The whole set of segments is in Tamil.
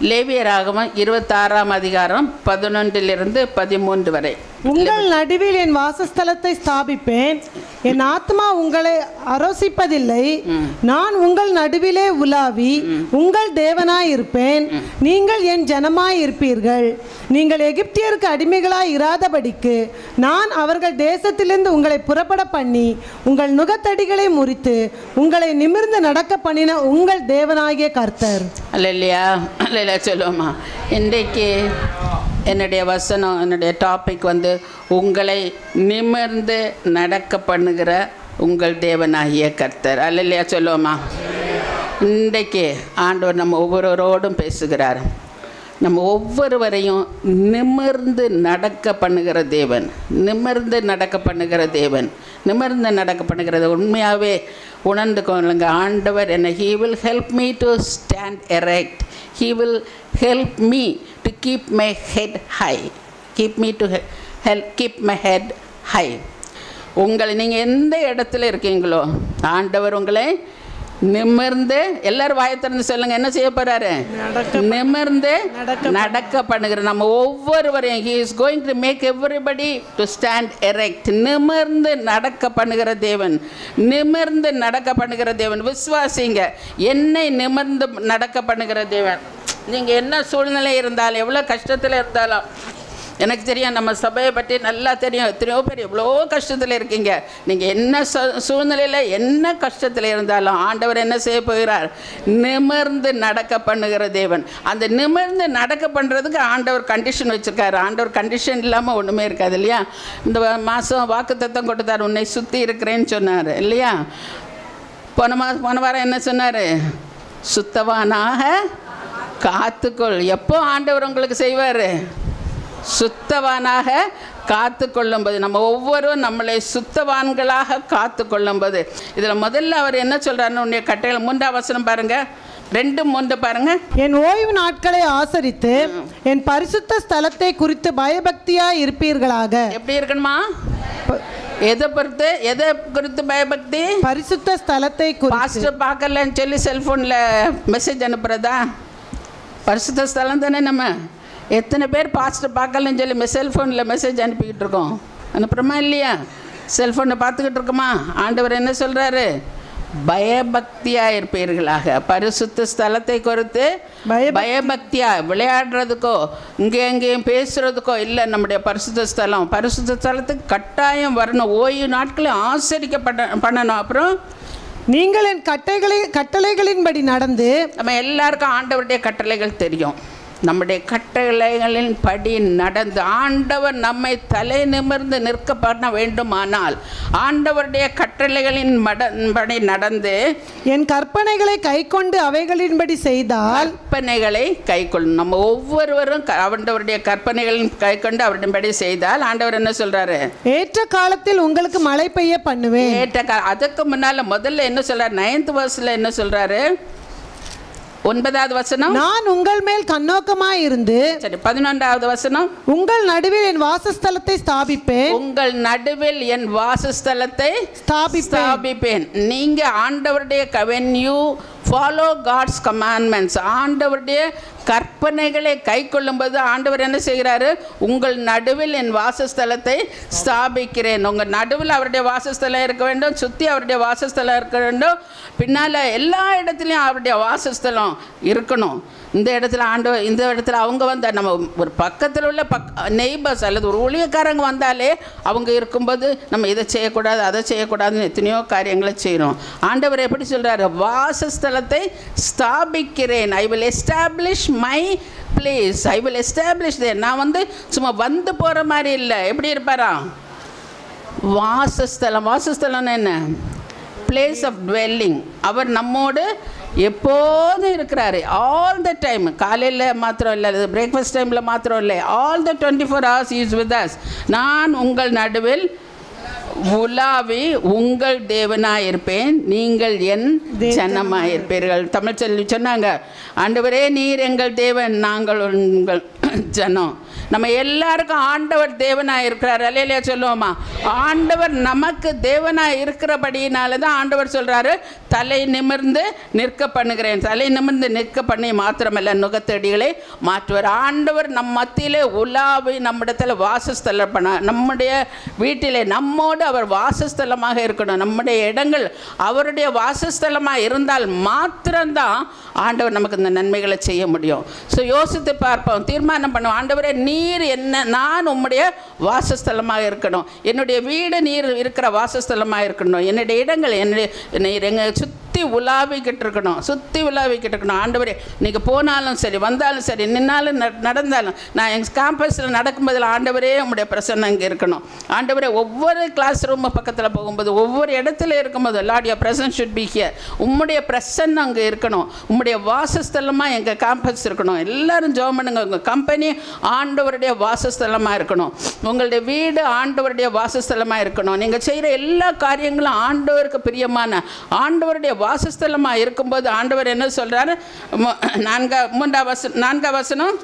லேவியராகமம் இருபத்தாறாம் அதிகாரம் பதினொன்றிலிருந்து பதிமூன்று வரை உங்கள் நடுவில் என் வாசஸ்தலத்தை ஸ்தாபிப்பேன் என் ஆத்மா உங்களை அரோசிப்பதில்லை நான் உங்கள் நடுவிலே உலாவி உங்கள் தேவனாய் இருப்பேன் நீங்கள் என் ஜனமாய் இருப்பீர்கள் நீங்கள் எகிப்தியருக்கு அடிமைகளாய் இராதபடிக்கு நான் அவர்கள் தேசத்திலிருந்து உங்களை புறப்பட பண்ணி உங்கள் நுகத்தடிகளை முறித்து உங்களை நிமிர்ந்து நடக்க பண்ணின உங்கள் தேவனாகிய கர்த்தர் அல்லையா அல்லையா சொல்லுவோமா இன்றைக்கு என்னுடைய வசனம் என்னுடைய டாபிக் வந்து உங்களை நிமிர்ந்து நடக்க பண்ணுகிற உங்கள் தேவனாகிய கர்த்தர் அல்லையா சொல்லுவோமா இன்றைக்கு ஆண்டவர் நம்ம ஒவ்வொருவரோடும் பேசுகிறார் நம்ம ஒவ்வொருவரையும் நிமிர்ந்து நடக்க பண்ணுகிற தேவன் நிமிர்ந்து நடக்க பண்ணுகிற தேவன் நிமிர்ந்து நடக்க பண்ணுகிறது உண்மையாகவே உணர்ந்து கொள்ளுங்க ஆண்டவர் என்ன he will help me to stand erect he will help me to keep my head high keep me to help keep my head high உங்களை நீங்கள் எந்த இடத்துல இருக்கீங்களோ ஆண்டவர் உங்களை நிமிர்ந்து எல்லாரும் வாயை திறந்து சொல்லுங்க என்ன செய்ய போறாரு நிமிர்ந்து நடக்க பண்ணுகிற நம்ம ஒவ்வொருவரையும் he is going to make everybody to stand erect நிமிர்ந்து நடக்க பண்ணுகிற தேவன் நிமிர்ந்து நடக்க பண்ணுகிற தேவன் விசுவாசிங்க என்னை நிமிர்ந்து நடக்க பண்ணுகிற தேவன் நீங்கள் என்ன சூழ்நிலை இருந்தாலும் எவ்வளோ கஷ்டத்தில் இருந்தாலும் எனக்கு தெரியும் நம்ம சபையை பற்றி நல்லா தெரியும் எத்தனையோ பேர் எவ்வளோ கஷ்டத்தில் இருக்கீங்க நீங்கள் என்ன ச- சூழ்நிலையில் என்ன கஷ்டத்தில் இருந்தாலும் ஆண்டவர் என்ன செய்ய போகிறார் நிமிர்ந்து நடக்க பண்ணுகிற தேவன் அந்த நிமிர்ந்து நடக்க பண்ணுறதுக்கு ஆண்டவர் கண்டிஷன் வச்சுருக்காரு ஆண்டவர் கண்டிஷன் இல்லாமல் ஒன்றுமே இருக்காது இல்லையா இந்த மாதம் வாக்கு தத்தம் கொடுத்தார் உன்னை சுற்றி இருக்கிறேன்னு சொன்னார் இல்லையா போன மாதம் போன வாரம் என்ன சொன்னார் சுத்தவானாக காத்துக்கொள் எப்போ ஆண்டவர் உங்களுக்கு செய்வார் சுத்தவானாக காத்து கொள்ளும்போது நம்ம ஒவ்வொருவரும் நம்மளை சுத்தவான்களாக காத்து கொள்ளும்போது இதில் முதல்ல அவர் என்ன சொல்கிறாருன்னு உன்னுடைய கட்டையில் மூன்றாம் வசனம் பாருங்க ரெண்டு மூன்று பாருங்க என் ஓய்வு நாட்களை ஆசரித்து என் பரிசுத்த ஸ்தலத்தை குறித்து பயபக்தியாய் இருப்பீர்களாக எப்படி இருக்கணுமா எதை பொறுத்து எதை குறித்து பயபக்தி பரிசுத்த ஸ்தலத்தை குறித்து பாஸ்டர் பார்க்கலன்னு சொல்லி செல்ஃபோனில் மெசேஜ் அனுப்புகிறதா பரிசுத்த ஸ்தலம் தானே நம்ம எத்தனை பேர் பாஸ்டர் பார்க்கலன்னு சொல்லி மெ செல்ஃபோனில் மெசேஜ் அனுப்பிக்கிட்டு இருக்கோம் அனுப்புகிறோமா இல்லையா செல்ஃபோனை பார்த்துக்கிட்டு இருக்கோமா ஆண்டவர் என்ன சொல்கிறாரு பயபக்தியாக இருப்பீர்களாக பரிசுத்த ஸ்தலத்தை குறித்து பயபக்தி- பயபக்தியா விளையாடுறதுக்கோ இங்கே எங்கேயும் பேசுகிறதுக்கோ இல்லை நம்முடைய பரிசுத்த ஸ்தலம் பரிசுத்த ஸ்தலத்துக்கு கட்டாயம் வரணும் ஓய்வு நாட்களும் ஆசரிக்கப்பட பண்ணணும் அப்புறம் நீங்கள் என் கட்டைகளை கட்டளைகளின்படி நடந்து நம்ம எல்லாருக்கும் ஆண்டவருடைய கட்டளைகள் தெரியும் நம்முடைய கட்டளைகளின் படி நடந்து ஆண்டவர் நம்மை தலை நிமிர்ந்து நிற்க பண்ண வேண்டுமானால் ஆண்டவருடைய கட்டளைகளின் மட படி நடந்து என் கற்பனைகளை கைக்கொண்டு அவைகளின்படி செய்தால் கற்பனைகளை கைக்கொள்ளும் நம்ம ஒவ்வொருவரும் க- ஆண்டவருடைய கற்பனைகளின் கைக்கொண்டு அவருடையபடி செய்தால் ஆண்டவர் என்ன சொல்றாரு ஏற்ற காலத்தில் உங்களுக்கு மழை பெய்ய பண்ணுவேன் ஏற்ற கா அதுக்கு முன்னால முதல்ல என்ன சொல்றாரு நைன்த் வர்ஸ்ல என்ன சொல்றாரு ஒன்பதாவது வசனம் நான் உங்கள் மேல் கண்ணோக்கமாய் இருந்து சரி பதினொன்றாவது வசனம் உங்கள் நடுவில் என் வாசஸ்தலத்தை ஸ்தாபிப்பேன் உங்கள் நடுவில் என் வாசஸ்தலத்தை ஸ்தாபிப்பேன் ஸ்தாபிப்பேன் நீங்க ஆண்டவருடைய when you follow God's commandments ஆண்டவருடைய கற்பனைகளை கை கொள்ளும்போது ஆண்டவர் என்ன செய்கிறாரு உங்கள் நடுவில் என் வாசஸ்தலத்தை ஸ்தாபிக்கிறேன் உங்கள் நடுவில் அவருடைய வாசஸ்தலம் இருக்க வேண்டும் சுற்றி அவருடைய வாசஸ்தலம் இருக்க வேண்டும் பின்னால் எல்லா இடத்துலையும் அவருடைய வாசஸ்தலம் இருக்கணும் இந்த இடத்துல ஆண்டவர் இந்த இடத்துல அவங்க வந்த நம்ம ஒரு பக்கத்தில் உள்ள பக் நெய்பர்ஸ் அல்லது ஒரு ஊழியக்காரங்க வந்தாலே அவங்க இருக்கும்போது நம்ம இதை செய்யக்கூடாது அதை செய்யக்கூடாதுன்னு எத்தனையோ காரியங்களை செய்கிறோம் ஆண்டவர் எப்படி சொல்கிறாரு வாசஸ்தலத்தை ஸ்தாபிக்கிறேன் I will establish my place I will establish நான் வந்து சும்மா வந்து போகிற மாதிரி இல்லை எப்படி இருப்பாரா வாசஸ்தலம் வாசஸ்தலம்னு என்ன பிளேஸ் ஆஃப் dwelling அவர் நம்மோடு எப்போதும் இருக்கிறாரு ஆல் த டைம் காலையில் மாத்திரம் இல்லை பிரேக்ஃபாஸ்ட் டைமில் மாத்திரம் இல்லை all the twenty four hours is with us நான் உங்கள் நடுவில் உலாவி உங்கள் தேவனாய் இருப்பேன் நீங்கள் என் ஜனமாய் இருப்பீர்கள் தமிழ் சொல்லி சொன்னாங்க ஆண்டவரே நீர் எங்கள் தேவன் நாங்கள் உங்கள் ஜனம் நம்ம எல்லாருக்கும் ஆண்டவர் தேவனாக இருக்கிறார் அலையிலே சொல்லுவோமா ஆண்டவர் நமக்கு தேவனாக இருக்கிறபடியினால தான் ஆண்டவர் சொல்கிறாரு தலை நிமிர்ந்து நிற்க பண்ணுகிறேன் தலை நிமிர்ந்து நிற்க பண்ணி மாத்திரமல்ல நுகத்தடிகளை மாற்றுவார் ஆண்டவர் நம் மத்தியிலே உலாவி நம்மிடத்தில் வாசஸ்தலம் பண்ண நம்முடைய வீட்டிலே நம்மோடு அவர் வாசஸ்தலமாக இருக்கணும் நம்முடைய இடங்கள் அவருடைய வாசஸ்தலமாக இருந்தால் மாத்திரம்தான் ஆண்டவர் நமக்கு இந்த நன்மைகளை செய்ய முடியும் ஸோ யோசித்து பார்ப்போம் தீர்மானம் பண்ணுவோம் ஆண்டவரே நீர் என்ன நான் உம்முடைய வாசஸ்தலமாக இருக்கணும் என்னுடைய வீடு நீர் இருக்கிற வாசஸ்தலமாக இருக்கணும் என்னுடைய இடங்கள் என்னுடைய நீர் எங்கள் சுற்றி உலாவிக்கிட்டு இருக்கணும் சுற்றி உலாவிக்கிட்டு இருக்கணும் ஆண்டவரே நீங்கள் போனாலும் சரி வந்தாலும் சரி நின்னாலும் ந- நடந்தாலும் நான் எங்கள் கேம்பஸில் நடக்கும்போதில் ஆண்டவரே உம்முடைய பிரசன்னம் இங்கே இருக்கணும் ஆண்டவரே ஒவ்வொரு கிளாஸ் ரூம் பக்கத்தில் போகும்போது ஒவ்வொரு இடத்துல இருக்கும்போது Lord your present should be here உம்முடைய பிரசன்னம் அங்கே இருக்கணும் உம்முடைய வாசஸ்தலமாக எங்கள் கேம்பஸ் இருக்கணும் எல்லாரும் ஜெபம் பண்ணுங்க உங்கள் கம்பெனி ஆண்டவருடைய வாசஸ்தலமாக இருக்கணும் உங்களுடைய வீடு ஆண்டவருடைய வாசஸ்தலமாக இருக்கணும் நீங்கள் செய்கிற எல்லா காரியங்களும் ஆண்டவருக்கு பிரியமான ஆண்டவருடைய வாசஸ்தலமாக இருக்கும்போது ஆண்டவர் என்ன சொல்கிறாரு நான்கா மூன்றாம் வசனம் நான்காம் வசனம்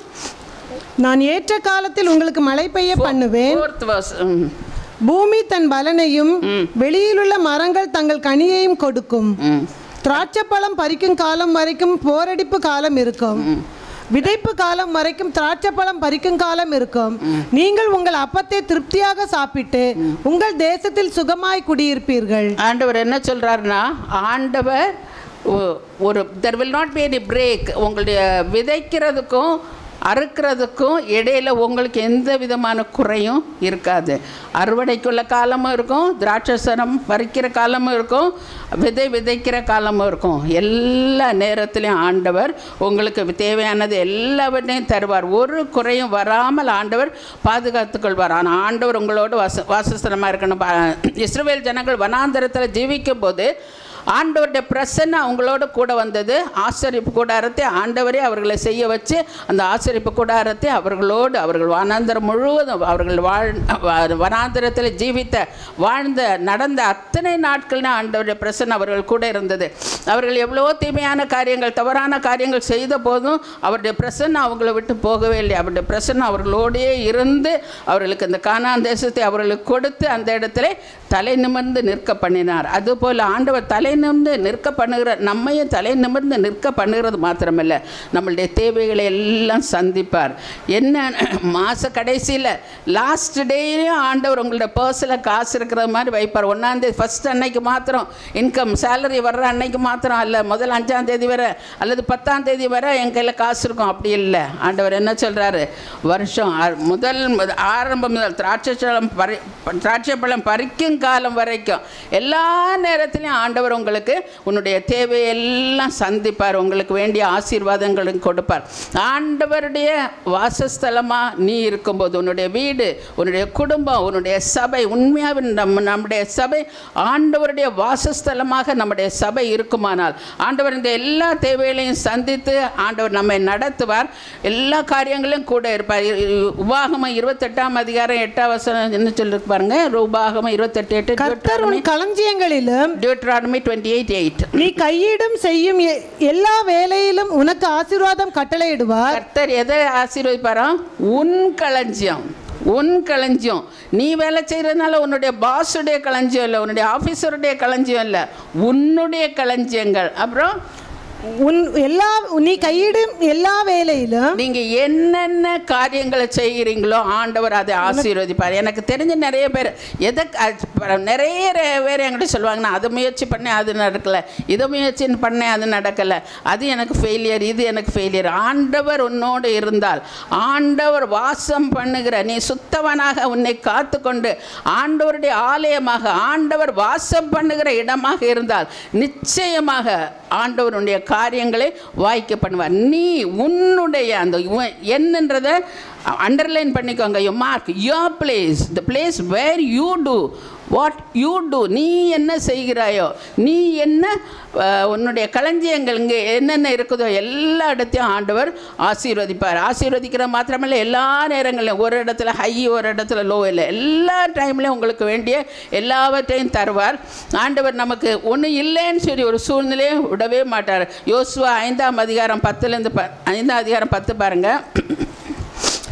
நான் ஏற்ற காலத்தில் உங்களுக்கு மழை பெய்ய பண்ணுவேன் ஃபோர்த் வசனம் பூமி தன் பலனையும் வெளியிலுள்ள மரங்கள் தங்கள் கனியையும் கொடுக்கும் ம் திராட்சைப்பழம் பறிக்கும் காலம் வரைக்கும் போரடிப்பு காலம் இருக்கும் விதைப்பு காலம் வரைக்கும் திராட்சைப்பழம் பறிக்கும் காலம் இருக்கும் நீங்கள் உங்கள் அப்பத்தை திருப்தியாக சாப்பிட்டு உங்கள் தேசத்தில் சுகமாய் குடியிருப்பீர்கள் ஆண்டவர் என்ன சொல்கிறாருன்னா ஆண்டவர் ஒ- ஒரு there will not be any break உங்களுடைய விதைக்கிறதுக்கும் அறுக்கிறதுக்கும் இடையில உங்களுக்கு எந்த விதமான குறையும் இருக்காது அறுவடைக்குள்ள காலமும் இருக்கும் திராட்சசனம் பறிக்கிற காலமும் இருக்கும் விதை விதைக்கிற காலமும் இருக்கும் எல்லா நேரத்திலையும் ஆண்டவர் உங்களுக்கு தேவையானது எல்லாவற்றையும் தருவார் ஒரு குறையும் வராமல் ஆண்டவர் பாதுகாத்துக் கொள்வார் ஆனால் ஆண்டவர் உங்களோடு வாச வாசஸ்தலமாக இருக்கணும் பா- இஸ்ரவேல் ஜனங்கள் வனாந்தரத்தில் ஜீவிக்கும் போது ஆண்டவருடைய பிரசன்ன அவங்களோட கூட வந்தது ஆசரிப்பு கூடாரத்தை ஆண்டவரே அவர்களை செய்ய வச்சு அந்த ஆசரிப்பு கூடாரத்தை அவர்களோடு அவர்கள் வனாந்தரம் முழுவதும் அவர்கள் வாழ் வ- வனாந்தரத்தில் ஜீவித்த வாழ்ந்த நடந்த அத்தனை நாட்கள் ஆண்டவருடைய பிரசன்ன அவர்கள் கூட இருந்தது அவர்கள் எவ்வளோ தீமையான காரியங்கள் தவறான காரியங்கள் செய்த போதும் அவருடைய பிரசன்னம் அவங்கள விட்டு போகவே இல்லை அவருடைய பிரசன்னம் அவர்களோடே இருந்து அவர்களுக்கு இந்த கானான் தேசத்தை அவர்களுக்கு கொடுத்து அந்த இடத்துல தலை நிமிர்ந்து நிற்க பண்ணினார் அதுபோல் ஆண்டவர் தலை நிமிர்ந்து நிற்க பண்ணுகிற நம்மையும் தலை நிமிர்ந்து நிற்க பண்ணுகிறது மாத்திரமல்ல நம்மளுடைய தேவைகளை எல்லாம் சந்திப்பார் என்ன மாத கடைசியில் லாஸ்ட் டேயும் ஆண்டவர் உங்களோட பர்ஸில் காசு இருக்கிற மாதிரி வைப்பார் ஒன்றாந்தேதி ஃபஸ்ட் அன்னைக்கு மாத்திரம் இன்கம் சேலரி வர்ற அன்னைக்கு மாத்திரம் அல்ல முதல் அஞ்சாம் தேதி வரை அல்லது பத்தாம் தேதி வரை என் கையில் காசு இருக்கும் அப்படி இல்லை ஆண்டவர் என்ன சொல்கிறாரு வருஷம் ஆ- முதல் முத- ஆரம்பம் முதல் திராட்சை பழம் பறி திராட்சை பழம் பறிக்கும் காலம் வரைக்கும் எல்லா நேரத்திலையும் ஆண்டவர் உங்களுக்கு உன்னுடைய தேவையெல்லாம் சந்திப்பார் உங்களுக்கு வேண்டிய ஆசீர்வாதங்களும் கொடுப்பார் ஆண்டவருடைய வாசஸ்தலமாக நீ இருக்கும்போது உன்னுடைய வீடு உன்னுடைய குடும்பம் உன்னுடைய சபை உண்மையாக நம்ம நம்முடைய சபை ஆண்டவருடைய வாசஸ்தலமாக நம்முடைய சபை இருக்குமானால் ஆண்டவர் இந்த எல்லா தேவைகளையும் சந்தித்து ஆண்டவர் நம்மை நடத்துவார் எல்லா காரியங்களும் கூட இருப்பார் இ- இ- உபாகமம் இருபத்தெட்டாம் அதிகாரம் எட்டாம் வசனம் என்ன சொல்லிருக்கு பாருங்க உபாகமம் இருபத்தெட்டு எட்டு கர்த்தர் உன் களஞ்சியங்களிலும் டியூட்ரானமி டுவெண்ட்டி எயிட் எயிட் நீ கையிடும் செய்யும் எ- எல்லா வேலையிலும் உனக்கு ஆசீர்வாதம் கட்டளையிடுவார் கர்த்தர் எதை ஆசீர்வதிப்பாராம் உன் களஞ்சியம் உன் களஞ்சியம் நீ வேலை செய்கிறதுனால உன்னுடைய பாஸுடைய களஞ்சியம் இல்லை உன்னுடைய ஆஃபீஸருடைய களஞ்சியம் இல்லை உன்னுடைய களஞ்சியங்கள் அப்புறம் உன் எல்லா நீ கையிடும் எல்லா வேலையிலும் நீங்க என்னென்ன காரியங்களை செய்கிறீங்களோ ஆண்டவர் அதை ஆசீர்வதிப்பார் எனக்கு தெரிஞ்ச நிறைய பேர் எதை க- நிறைய ரே- பேர் என்கிட்ட சொல்லுவாங்க நான் அதை முயற்சி பண்ணேன் அது நடக்கலை இதை முயற்சி பண்ணேன் அது நடக்கலை அது எனக்கு ஃபெயிலியர் இது எனக்கு ஃபெயிலியர் ஆண்டவர் உன்னோடு இருந்தால் ஆண்டவர் வாசம் பண்ணுகிற நீ சுத்தவனாக உன்னை காத்துக்கொண்டு ஆண்டவருடைய ஆலயமாக ஆண்டவர் வாசம் பண்ணுகிற இடமாக இருந்தால் நிச்சயமாக ஆண்டவருடைய காரியங்களை வாய்க்க பண்ணுவார் நீ உன்னுடைய அந்த உ- என்னன்றதை அண்டர்லைன் பண்ணிக்கோங்க your mark your place the place where you do what you do நீ என்ன செய்கிறாயோ நீ என்ன அஹ், உன்னுடைய களஞ்சியங்கள் இங்கே என்னென்ன இருக்குதோ எல்லா இடத்தையும் ஆண்டவர் ஆசீர்வதிப்பார் ஆசீர்வதிக்கிற மாத்திரமல்ல எல்லா நேரங்களிலும் ஒரு இடத்துல ஹை ஒரு இடத்துல லோ இல்லை எல்லா டைம்லையும் உங்களுக்கு வேண்டிய எல்லாவற்றையும் தருவார் ஆண்டவர் நமக்கு ஒன்று இல்லைன்னு சொல்லி ஒரு சூழ்நிலையை விடவே மாட்டார் யோசுவா ஐந்தாம் அதிகாரம் பத்துலேருந்து ப ஐந்தாம் அதிகாரம் பத்து பாருங்கள்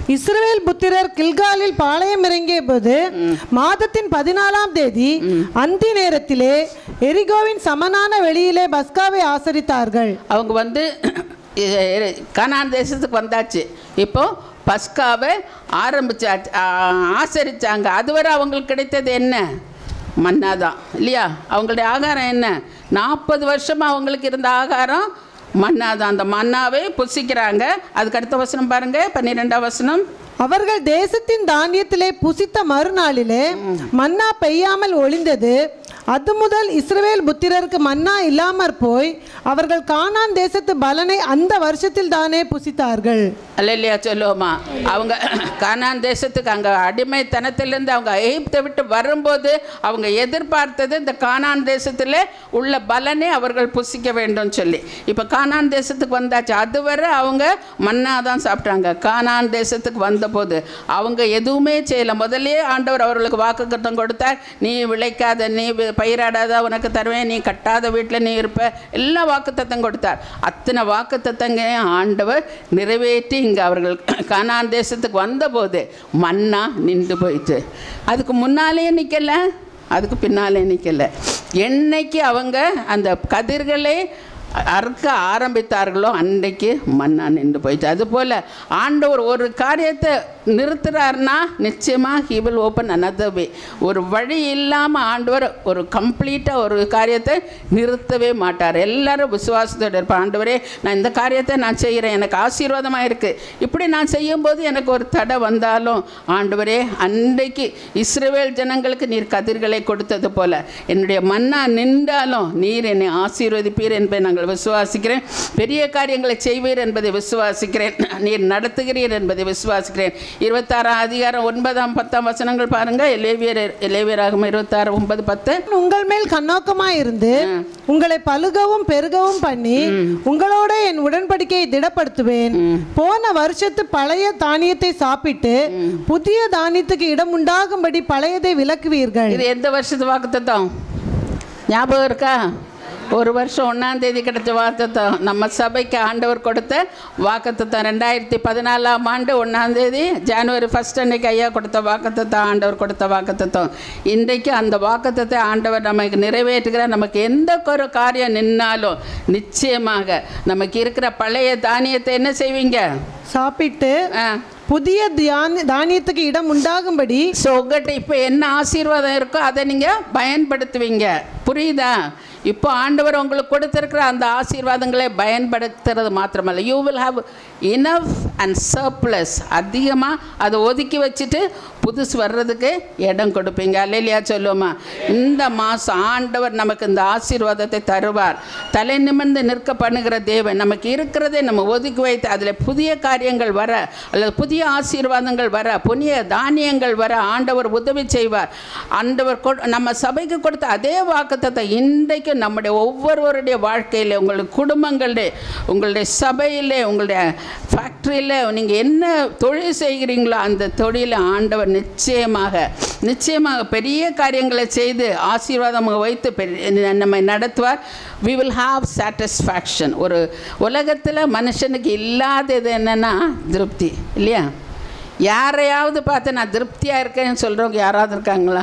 இஸ்ரவேல் புத்திரர் கில்காலில் பாளையம் இறங்கிய போது மாதத்தின் பதினாலாம் தேதி அந்தி நேரத்திலே எரிகோவின் சமனான வெளியிலே பஸ்காவை ஆசரித்தார்கள் அவங்க வந்து கனான் தேசத்துக்கு வந்தாச்சு இப்போ பஸ்காவை ஆரம்பிச்சாச்சு ஆ- ஆசரிச்சாங்க அதுவரை அவங்களுக்கு கிடைத்தது என்ன மன்னா தான் இல்லையா அவங்களுடைய ஆகாரம் என்ன நாற்பது வருஷமாக அவங்களுக்கு இருந்த ஆகாரம் மன்னா தான் அந்த மன்னாவே புசிக்கிறாங்க அதுக்கு அடுத்த வசனம் பாருங்க பன்னிரெண்டாம் வசனம் அவர்கள் தேசத்தின் தானியத்திலே புசித்த மறுநாளிலே மன்னா பெய்யாமல் ஒளிந்தது அது முதல் இஸ்ரவேல் புத்திரருக்கு மன்னா இல்லாமற் போய் அவர்கள் கானான் தேசத்து பலனை அந்த வருஷத்தில் தானே புசித்தார்கள் அல்லையா சொல்லுவோமா அவங்க கானான் தேசத்துக்கு அங்கே அடிமைத்தனத்திலேருந்து அவங்க எகிப்தை விட்டு வரும்போது அவங்க எதிர்பார்த்தது இந்த கானான் தேசத்தில் உள்ள பலனை அவர்கள் புசிக்க வேண்டும் சொல்லி இப்போ கானான் தேசத்துக்கு வந்தாச்சு அதுவரை அவங்க மன்னா தான் சாப்பிட்டாங்க கானான் தேசத்துக்கு வந்தபோது அவங்க எதுவுமே செய்யலை முதல்லயே ஆண்டவர் அவர்களுக்கு வாக்குத்தத்தம் கொடுத்தார் நீ விளைக்காத நீ வி- பயிராடாத உனக்கு தருவேன் நீ கட்டாத வீட்டில் நீ இருப்ப எல்லா வாக்குத்தத்தம் கொடுத்தார் அத்தனை வாக்குத்தத்தங்க ஆண்டவர் நிறைவேற்றி இங்கே அவர்கள் கானான் தேசத்துக்கு வந்தபோது மன்னா நின்று போயிட்டு அதுக்கு முன்னாலேயே நிற்கல அதுக்கு பின்னாலே நிற்கல என்னைக்கு அவங்க அந்த கதிர்களை அறுக்க ஆரம்பித்தார்களோ அன்றைக்கு மண்ணா நின்று போயிடுச்சு அதுபோல் ஆண்டவர் ஒரு காரியத்தை நிறுத்துறாருன்னா நிச்சயமாக he will open another way ஒரு வழி இல்லாமல் ஆண்டவர் ஒரு கம்ப்ளீட்டாக ஒரு காரியத்தை நிறுத்தவே மாட்டார் எல்லாரும் விசுவாசத்தோட இருப்பார் ஆண்டவரே நான் இந்த காரியத்தை நான் செய்கிறேன் எனக்கு ஆசீர்வாதமாக இருக்குது இப்படி நான் செய்யும்போது எனக்கு ஒரு தடை வந்தாலும் ஆண்டவரே அன்றைக்கு இஸ்ரவேல் ஜனங்களுக்கு நீர் கதிர்களை கொடுத்தது போல என்னுடைய மன்னா நின்றாலும் நீர் என்னை ஆசீர்வதிப்பீர் என்பதை நாங்கள் விசுவாசிக்கிறேன் பெரிய காரியங்களை செய்வீர் என்பதை விசுவாசிக்கிறேன் நீர் நடத்துகிறீர் என்பதை விசுவாசிக்கிறேன் இருபத்தாறாம் அதிகாரம் ஒன்பதாம் பத்தாம் வசனங்கள் பாருங்க எலேவியர் எலேவியராகும் இருபத்தாறு ஒன்பது பத்து உங்கள் மேல் கண்ணோக்கமாயிருந்து உங்களை பலுகவும் பெருகவும் பண்ணி உங்களோட என் உடன்படிக்கையை திடப்படுத்துவேன் போன வருஷத்து பழைய தானியத்தை சாப்பிட்டு புதிய தானியத்துக்கு இடம் உண்டாகும்படி பழையதை விலக்குவீர்கள் இது எந்த வருஷத்து வாக்குத்தத்தம் ஞாபகம் இருக்கா ஒரு வருஷம் ஒன்றாம் தேதி கிடைச்ச வாக்குத்தத்தம் நம்ம சபைக்கு ஆண்டவர் கொடுத்த வாக்குத்தத்தம் ரெண்டாயிரத்தி பதினாலாம் ஆண்டு ஒன்றாம் தேதி ஜனவரி ஃபஸ்ட் அன்னைக்கு ஐயா கொடுத்த வாக்குத்தத்தம் ஆண்டவர் கொடுத்த வாக்குத்தத்தம் இன்றைக்கு அந்த வாக்குத்தத்தை ஆண்டவர் நமக்கு நிறைவேற்றுகிறார் நமக்கு எந்த ஒரு காரியம் நின்னாலும் நிச்சயமாக நமக்கு இருக்கிற பழைய தானியத்தை என்ன செய்வீங்க சாப்பிட்டு ஆ புதிய தியானி தானியத்துக்கு இடம் உண்டாகும்படி ஸோ உங்கள்கிட்ட இப்போ என்ன ஆசீர்வாதம் இருக்கோ அதை நீங்கள் பயன்படுத்துவீங்க புரியுதா இப்போ ஆண்டவர் உங்களுக்கு கொடுத்துருக்கிற அந்த ஆசீர்வாதங்களை பயன்படுத்துறது மாத்திரமல்ல you will have enough and surplus அதிகமாக அதை ஒதுக்கி வச்சுட்டு புதுசு வர்றதுக்கு இடம் கொடுப்பீங்க அல்லையா சொல்லுவோமா இந்த மாதம் ஆண்டவர் நமக்கு இந்த ஆசீர்வாதத்தை தருவார் தலை நிமிர்ந்து நிற்க பண்ணுகிற தேவன் நமக்கு இருக்கிறதே நம்ம ஒதுக்கி வைத்து அதில் புதிய காரியங்கள் வர அல்லது புதிய ஆசீர்வாதங்கள் வர புதிய தானியங்கள் வர ஆண்டவர் உதவி செய்வார் ஆண்டவர் கொடு- நம்ம சபைக்கு கொடுத்த அதே வாக்குத்தத்தை இன்றைக்கு நம்முடைய ஒவ்வொருவருடைய வாழ்க்கையில் உங்களுடைய குடும்பங்களிலே உங்களுடைய சபையிலே உங்களுடைய ஃபேக்ட்ரியில் நீங்கள் என்ன தொழில் செய்கிறீங்களோ அந்த தொழிலை ஆண்டவர் நிச்சயமாக நிச்சயமாக பெரிய காரியங்களை செய்து ஆசீர்வாதமாக வைத்து பெரிய நம்மை நடத்துவார் we will have satisfaction ஒரு உலகத்தில் மனுஷனுக்கு இல்லாதது என்னென்னா திருப்தி இல்லையா யாரையாவது பார்த்து நான் திருப்தியாக இருக்கேன்னு சொல்கிறவங்க யாராவது இருக்காங்களா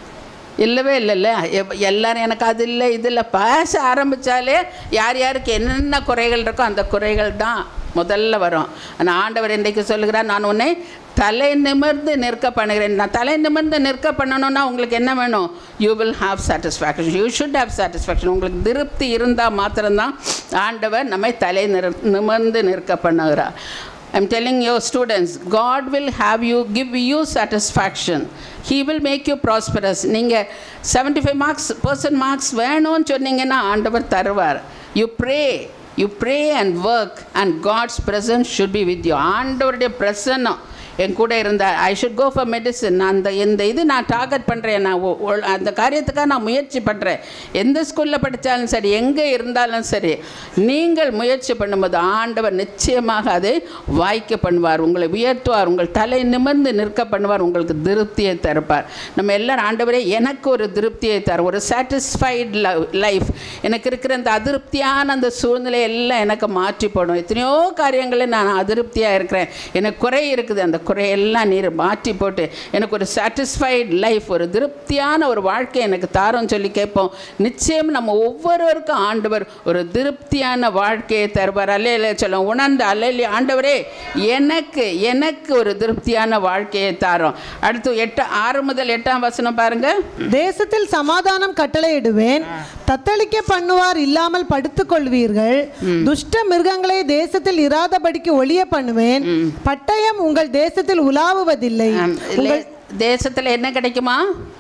இல்லவே இல்லைல்ல எவ்- எல்லாரும் எனக்கு அது இல்லை இது இல்லை பேச ஆரம்பித்தாலே யார் யாருக்கு என்னென்ன குறைகள் இருக்கோ அந்த குறைகள் தான் முதல்ல வரும் ஆனால் ஆண்டவர் இன்றைக்கு சொல்லுகிறார் நான் உன்னை தலை நிமிர்ந்து நிற்க பண்ணுகிறேன் நான் தலை நிமிர்ந்து நிற்க பண்ணணும்னா உங்களுக்கு என்ன வேணும் you will have satisfaction you should have satisfaction உங்களுக்கு திருப்தி இருந்தால் மாத்திரம்தான் ஆண்டவர் நம்மை தலை நிறு நிமிர்ந்து நிற்க பண்ணுகிறார் I'm telling your students, God will have you, give you satisfaction. He will make you prosperous. நீங்கள் seventy five marks percent marks வேணும்னு சொன்னீங்கன்னா ஆண்டவர் தருவார் you pray you pray and work and God's presence should be with you ஆண்டவருடைய பிரசன்னம் என் கூட இருந்தார் I should go for medicine நான் அந்த இந்த இது நான் டார்கெட் பண்ணுறேன் நான் ஒ- ஒ- அந்த காரியத்துக்காக நான் முயற்சி பண்ணுறேன் எந்த ஸ்கூலில் படித்தாலும் சரி எங்கே இருந்தாலும் சரி நீங்கள் முயற்சி பண்ணும்போது ஆண்டவர் நிச்சயமாக அதை வாய்க்க பண்ணுவார் உங்களை உயர்த்துவார் உங்கள் தலை நிமிர்ந்து நிற்க பண்ணுவார் உங்களுக்கு திருப்தியை தருப்பார் நம்ம எல்லாரும் ஆண்டவரே எனக்கு ஒரு திருப்தியை தரும் ஒரு சாட்டிஸ்ஃபைடு லைஃப் எனக்கு இருக்கிற அந்த அதிருப்தியான அந்த சூழ்நிலை எல்லாம் எனக்கு மாற்றி போடும் எத்தனையோ காரியங்களில் நான் அதிருப்தியாக இருக்கிறேன் எனக்கு குறை இருக்குது அந்த குறையெல்லாம் நீர் மாற்றி போட்டு எனக்கு ஒரு சாட்டிஸ்ஃபைட் லைஃப் ஒரு திருப்தியான ஒரு வாழ்க்கை எனக்கு தாரோன்னு சொல்லி கேட்போம் நிச்சயம் நம்ம ஒவ்வொருவருக்கும் ஆண்டவர் ஒரு திருப்தியான வாழ்க்கையை தருவார் அல்லையில சொல்ல உணர்ந்து அல்லையிலே ஆண்டவரே எனக்கு எனக்கு ஒரு திருப்தியான வாழ்க்கையை தாரோம் அடுத்து எட்டு ஆறு முதல் எட்டாம் வசனம் பாருங்க தேசத்தில் சமாதானம் கட்டளையிடுவேன் தத்தளிக்க பண்ணுவார் இல்லாமல் படுத்துக் கொள்வீர்கள் துஷ்ட மிருகங்களை தேசத்தில் இராதபடிக்கு ஒளிய பண்ணுவேன் பட்டயம் உங்கள் தேசத்தில் உலாவுவதில்லை ஆம், இல்லை, தேசத்துல என்ன கிடைக்குமா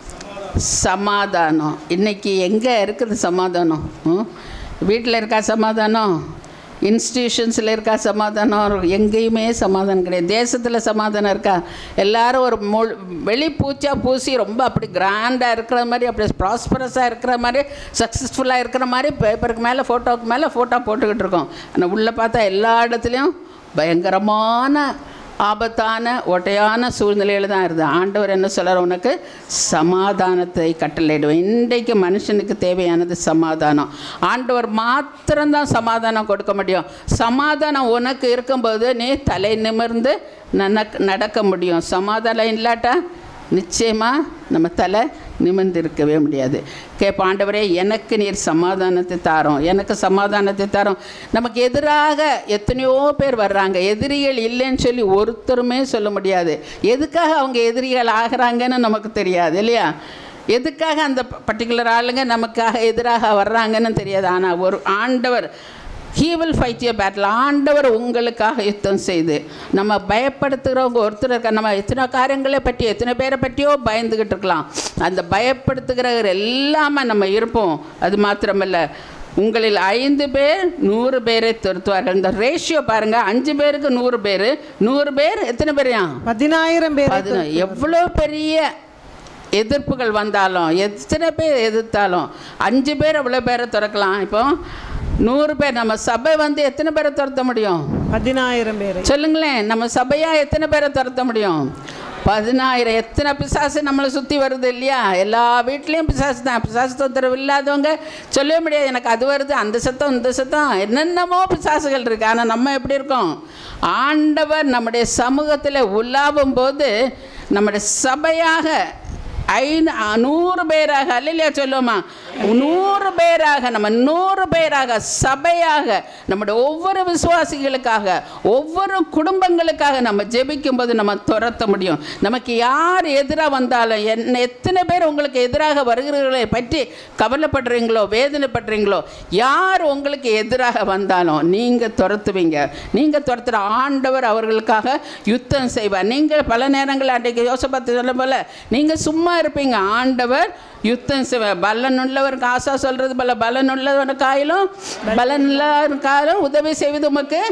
சமாதானம் இன்னைக்கு எங்கே இருக்குது சமாதானம் வீட்டில் இருக்கா சமாதானம் இன்ஸ்டிடியூஷன்ஸில் இருக்கா சமாதானம் எங்கேயுமே சமாதானம் கிடையாது தேசத்தில் சமாதானம் இருக்கா எல்லாரும் ஒரு மொழ் வெளி பூச்சா பூசி ரொம்ப அப்படி கிராண்டாக இருக்கிற மாதிரி அப்படி ப்ராஸ்பரஸாக இருக்கிற மாதிரி சக்ஸஸ்ஃபுல்லாக இருக்கிற மாதிரி பேப்பருக்கு மேலே ஃபோட்டோவுக்கு மேலே ஃபோட்டோ போட்டுக்கிட்டு இருக்கோம் ஆனால் உள்ளே பார்த்தா எல்லா இடத்துலையும் பயங்கரமான ஆபத்தான ஒட்டையான சூழ்நிலையில் தான் இருக்குது ஆண்டவர் என்ன சொல்கிறார் உனக்கு சமாதானத்தை கட்டளையிடுவேன் இன்றைக்கு மனுஷனுக்கு தேவையானது சமாதானம் ஆண்டவர் மாத்திரம்தான் சமாதானம் கொடுக்க முடியும் சமாதானம் உனக்கு இருக்கும்போது நீ தலை நிமிர்ந்து நனக் நடக்க முடியும் சமாதானம் இல்லாட்டா நிச்சயமாக நம்ம தலை நிமிர்ந்து இருக்கவே முடியாது கேட்ப ஆண்டவரே எனக்கு நீர் சமாதானத்தை தாரோம் எனக்கு சமாதானத்தை தாரோம் நமக்கு எதிராக எத்தனையோ பேர் வர்றாங்க எதிரிகள் இல்லைன்னு சொல்லி ஒருத்தருமே சொல்ல முடியாது எதுக்காக அவங்க எதிரிகள் ஆகிறாங்கன்னு நமக்கு தெரியாது இல்லையா எதுக்காக அந்த பர்டிகுலர் ஆளுங்க நமக்காக எதிராக வர்றாங்கன்னு தெரியாது ஆனால் ஒரு ஆண்டவர் he will fight you battle ஆண்டவர் உங்களுக்காக யுத்தம் செய்து நம்ம பயப்படுத்துகிறவங்க ஒருத்தர் இருக்க நம்ம எத்தனை காரியங்களை பற்றி எத்தனை பேரை பற்றியோ பயந்துக்கிட்டு இருக்கலாம் அந்த பயப்படுத்துகிறவர் எல்லாமே நம்ம இருப்போம் அது மாத்திரமல்ல உங்களில் ஐந்து பேர் நூறு பேரை துரத்துவார்கள் இந்த ரேஷியோ பாருங்கள் அஞ்சு பேருக்கு நூறு பேர் நூறு பேர் எத்தனை பேரையா பதினாயிரம் பேர் பதினா எவ்வளோ பெரிய எதிர்ப்புகள் வந்தாலும் எத்தனை பேர் எதிர்த்தாலும் அஞ்சு பேர் அவ்வளோ பேரை திறக்கலாம் இப்போ நூறு பேர் நம்ம சபை வந்து எத்தனை பேரை துரத்த முடியும் பதினாயிரம் பேர் சொல்லுங்களேன் நம்ம சபையாக எத்தனை பேரை துரத்த முடியும் பதினாயிரம் எத்தனை பிசாசு நம்மளை சுற்றி வருது இல்லையா எல்லா வீட்லேயும் பிசாசு தான் பிசாசு தொந்தரவு இல்லாதவங்க சொல்லவே முடியாது எனக்கு அது வருது அந்த சத்தம் இந்த சத்தம் என்னென்னமோ பிசாசுகள் இருக்குது ஆனால் நம்ம எப்படி இருக்கோம் ஆண்டவர் நம்முடைய சமூகத்தில் உலாவும் போது நம்முடைய சபையாக ஐநூ நூறு பேராக அல்லையா சொல்லுவோமா நூறு பேராக நம்ம நூறு பேராக சபையாக நம்முடைய ஒவ்வொரு விசுவாசிகளுக்காக ஒவ்வொரு குடும்பங்களுக்காக நம்ம ஜெபிக்கும் போது நம்ம துரத்த முடியும் நமக்கு யார் எதிராக வந்தாலும் என்ன எத்தனை பேர் உங்களுக்கு எதிராக வருகிறவர்களை பற்றி கவலைப்படுறீங்களோ வேதனைப்படுறீங்களோ யார் உங்களுக்கு எதிராக வந்தாலும் நீங்கள் துரத்துவீங்க நீங்கள் துரத்துற ஆண்டவர் அவர்களுக்காக யுத்தம் செய்வார் நீங்கள் பல நேரங்களில் அன்றைக்கு யோசபாத்து சொல்ல போல நீங்கள் சும்மா இருப்பீங்க ஆண்டவர் யுத்தம் செய்வார் பலன் உள்ளவருக்கு ஆசா சொல்றது பல பலன் உள்ளவனுக்காயிலும் பலன் இல்லாதவனுக்காயிலும் உதவி செய்வது உமக்கு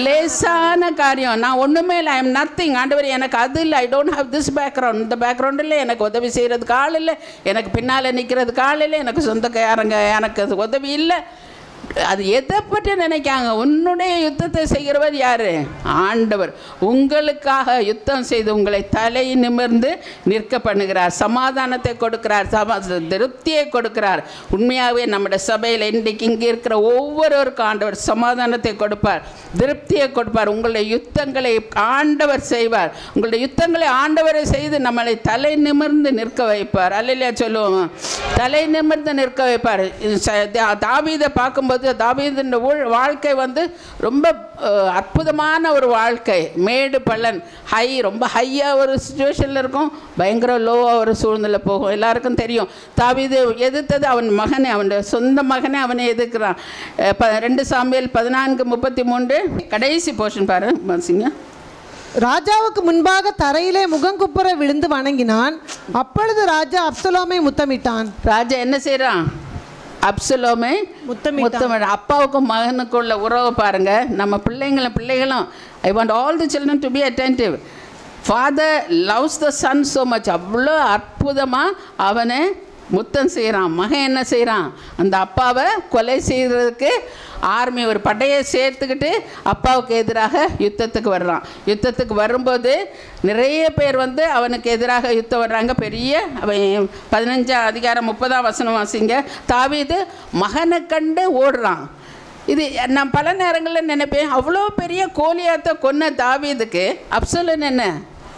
லேசான காரியம் நான் ஒன்றுமே இல்லை ஐ எம் நத்திங் ஆண்டவர் எனக்கு அது இல்லை I don't have this background இந்த பேக்ரவுண்ட் இல்லை எனக்கு உதவி செய்கிறதுக்கு ஆள் இல்லை எனக்கு பின்னால் நிற்கிறதுக்கு ஆள் இல்லை எனக்கு சொந்தக்காரங்க எனக்கு அது உதவி இல்லை அது எதை பற்றி நினைக்காங்க உன்னுடைய யுத்தத்தை செய்கிறவர் யார் ஆண்டவர் உங்களுக்காக யுத்தம் செய்து உங்களை தலை நிமிர்ந்து நிற்க பண்ணுகிறார் சமாதானத்தை கொடுக்கிறார் சமா திருப்தியை கொடுக்கிறார் உண்மையாகவே நம்முடைய சபையில் இன்றைக்கு இங்கே இருக்கிற ஒவ்வொருவருக்கும் ஆண்டவர் சமாதானத்தை கொடுப்பார் திருப்தியை கொடுப்பார் உங்களுடைய யுத்தங்களை ஆண்டவர் செய்வார் உங்களுடைய யுத்தங்களை ஆண்டவரை செய்து நம்மளை தலை நிமிர்ந்து நிற்க வைப்பார் அல்லையா சொல்லுவோம் தலை நிமிர்ந்து நிற்க வைப்பார் இது ச- தா- தாவீதை பார்க்கும்போது தாவீதின் ஊழ் வாழ்க்கை வந்து ரொம்ப அஹ், அற்புதமான ஒரு வாழ்க்கை மேடு பள்ளன் ஹை ரொம்ப ஹையாக ஒரு சுச்சுவேஷனில் இருக்கும் பயங்கர லோவாக ஒரு சூழ்நிலை போகும் எல்லாருக்கும் தெரியும் தாவீது எதிர்த்தது அவன் மகனை அவனுடைய சொந்த மகனை அவனை எதிர்க்கிறான் அஹ், ப ரெண்டு சாமியல் பதினான்கு முப்பத்தி மூன்று கடைசி போர்ஷன் பாரு வாசிங்க ராஜாவுக்கு முன்பாக தரையிலே முகங்குப்புற விழுந்து வணங்கினான் அப்பொழுது ராஜா அப்சலோமை முத்தமிட்டான் ராஜா என்ன செய்கிறான் அப்சலோமே முத்தமிட்டான் முத்தமிழ் அப்பாவுக்கும் மகனுக்குள்ள உறவை பாருங்க நம்ம பிள்ளைங்களும் பிள்ளைகளும் I want all the children to be attentive father loves the son so much அவ்வளோ அற்புதமாக அவனை முத்தம் செய்கிறான் மகன் என்ன செய்கிறான் அந்த அப்பாவை கொலை செய்கிறதுக்கு ஆர்மி ஒரு படையை சேர்த்துக்கிட்டு அப்பாவுக்கு எதிராக யுத்தத்துக்கு வர்றான் யுத்தத்துக்கு வரும்போது நிறைய பேர் வந்து அவனுக்கு எதிராக யுத்தம் வர்றாங்க பெரிய அவன் பதினஞ்சாம் அதிகாரம் முப்பதாம் வசனம் வாசிங்க தாவீது மகனை கண்டு ஓடுறான் இது நான் பல நேரங்களில் நினைப்பேன் அவ்வளோ பெரிய கோலியாத்தை கொன்ன தாவீதுக்கு அப்சலன் என்ன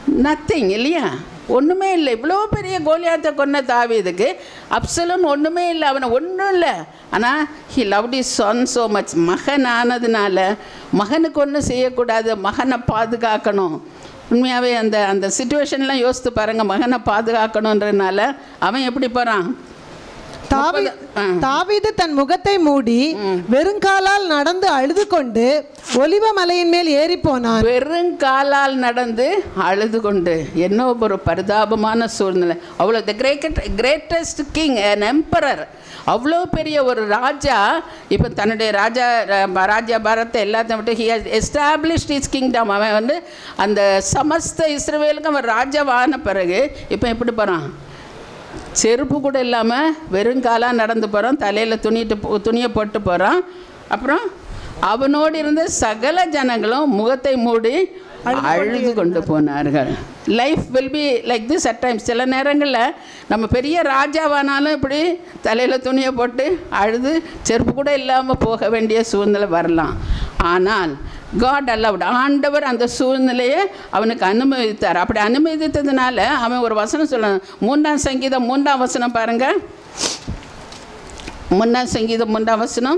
நத்திங் இல்லையா ஒன்றுமே இல்லை இவ்வளோ பெரிய கோலியாத்தை கொன்ன தாவீதுக்கு அப்சலோன் ஒன்றுமே இல்லை அவனை ஒன்றும் இல்லை ஆனால் he love is son so much மகன் ஆனதுனால மகனுக்கு ஒன்றும் செய்யக்கூடாது மகனை பாதுகாக்கணும் உண்மையாகவே அந்த அந்த சுச்சுவேஷன்லாம் யோசித்து பாருங்கள் மகனை பாதுகாக்கணுன்றதுனால அவன் எப்படி போகிறான் தாவி ஆ. தாவீது தன் முகத்தை மூடி வெறுங்காலால் நடந்து அழுது கொண்டு ஒலிவ மலையின் மேல் ஏறி போனான் வெறுங்காலால் நடந்து அழுது கொண்டு என்ன ஒரு பரிதாபமான சூழ்நிலை அவ்வளோ the great greatest king an emperor அவ்வளோ பெரிய ஒரு ராஜா இப்போ தன்னுடைய ராஜா ர- ராஜ்ய பாரத்தை எல்லாத்தையும் விட்டு he has established is kingdom அவன் வந்து அந்த சமஸ்த இஸ்ரவேலுக்கும் அவன் ராஜாவான பிறகு இப்போ எப்படி போகிறான் செருப்பு கூட இல்லாமல் வெறுங்காலாக நடந்து போகிறான் தலையில் துணிட்டு போ- துணியை போட்டு போகிறான் அப்புறம் அவனோடு இருந்த சகல ஜனங்களும் முகத்தை மூடி அழுது கொண்டு போனார்கள் life will be like this at times சில நேரங்களில் நம்ம பெரிய ராஜாவானாலும் இப்படி தலையில் துணியை போட்டு அழுது செருப்பு கூட இல்லாமல் போக வேண்டிய சூழ்நிலை வரலாம் ஆனால் காட் அலவுட் ஆண்டவர் அந்த சூழ்நிலையை அவனுக்கு அனுமதித்தார் அப்படி அனுமதித்ததுனால அவன் ஒரு வசனம் சொல்ல மூன்றாம் சங்கீதம் மூன்றாம் வசனம் பாருங்க மூன்றாம் சங்கீதம் மூன்றாம் வசனம்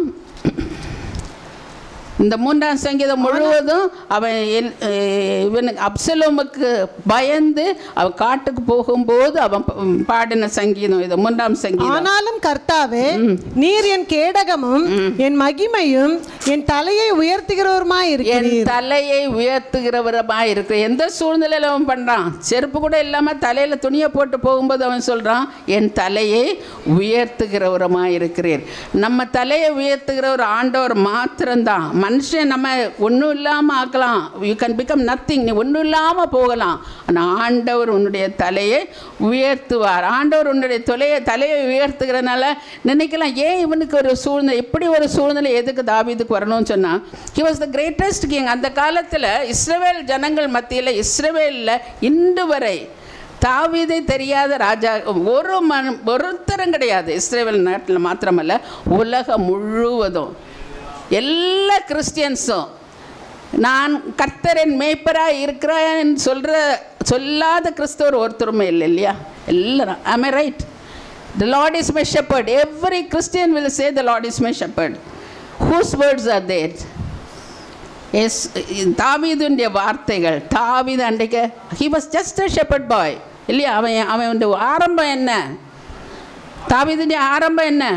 இந்த மூன்றாம் சங்கீதம் முழுவதும் அவன் எல்- அஹ் இவனுக்கு அப்சலோமுக்கு பயந்து அவன் காட்டுக்கு போகும்போது அவன் ப- பாடின சங்கீதம் இது மூன்றாம் சங்கீதம் ஆனாலும் கர்த்தாவே நீர் என் கேடகமும் என் மகிமையும் என் தலையை உயர்த்துகிறவருமாய் என் இருக்கிறீர் தலையை உயர்த்துகிறவரமா இருக்கு எந்த சூழ்நிலையில் அவன் பண்ணுறான் செருப்பு கூட இல்லாமல் தலையில் துணியை போட்டு போகும்போது அவன் சொல்கிறான் என் தலையை உயர்த்துகிறவரமா இருக்கிறீர் நம்ம தலையை உயர்த்துகிற ஒரு ஆண்டவர் மாத்திரம்தான் மனுஷன் நம்ம ஒன்றும் இல்லாமல் ஆக்கலாம் யூ கேன் பிகம் நத்திங் நீ ஒன்றும் இல்லாமல் போகலாம் ஆனால் ஆண்டவர் உன்னுடைய தலையை உயர்த்துவார் ஆண்டவர் உன்னுடைய தொலையை தலையை உயர்த்துகிறனால நினைக்கலாம் ஏன் இவனுக்கு ஒரு சூழ்நிலை இப்படி ஒரு சூழ்நிலை எதுக்கு தாவீதுக்கு வரணும்னு சொன்னால் he was the greatest king அந்த காலத்தில் இஸ்ரவேல் ஜனங்கள் மத்தியில் இஸ்ரவேலில் இன்று வரை தாவீதை தெரியாத ராஜா ஒரு மன ஒருத்தரும் கிடையாது இஸ்ரேல் நாட்டில் மாத்திரமல்ல உலகம் முழுவதும் எல்லா கிறிஸ்டியன்ஸும் நான் கர்த்தரின் மேய்ப்பராக இருக்கிறேன் சொல்கிற சொல்லாத கிறிஸ்தவர் ஒருத்தருமே இல்லை இல்லையா எல்லாரும் I right the Lord is my shepherd every Christian will say the Lord is my shepherd whose words are there as தாவீதுடைய வார்த்தைகள் தாவீது அன்றைக்கு he was just a shepherd boy இல்லையா அவன் அவன் ஆரம்பம் என்ன தாவீதுடைய ஆரம்பம் என்ன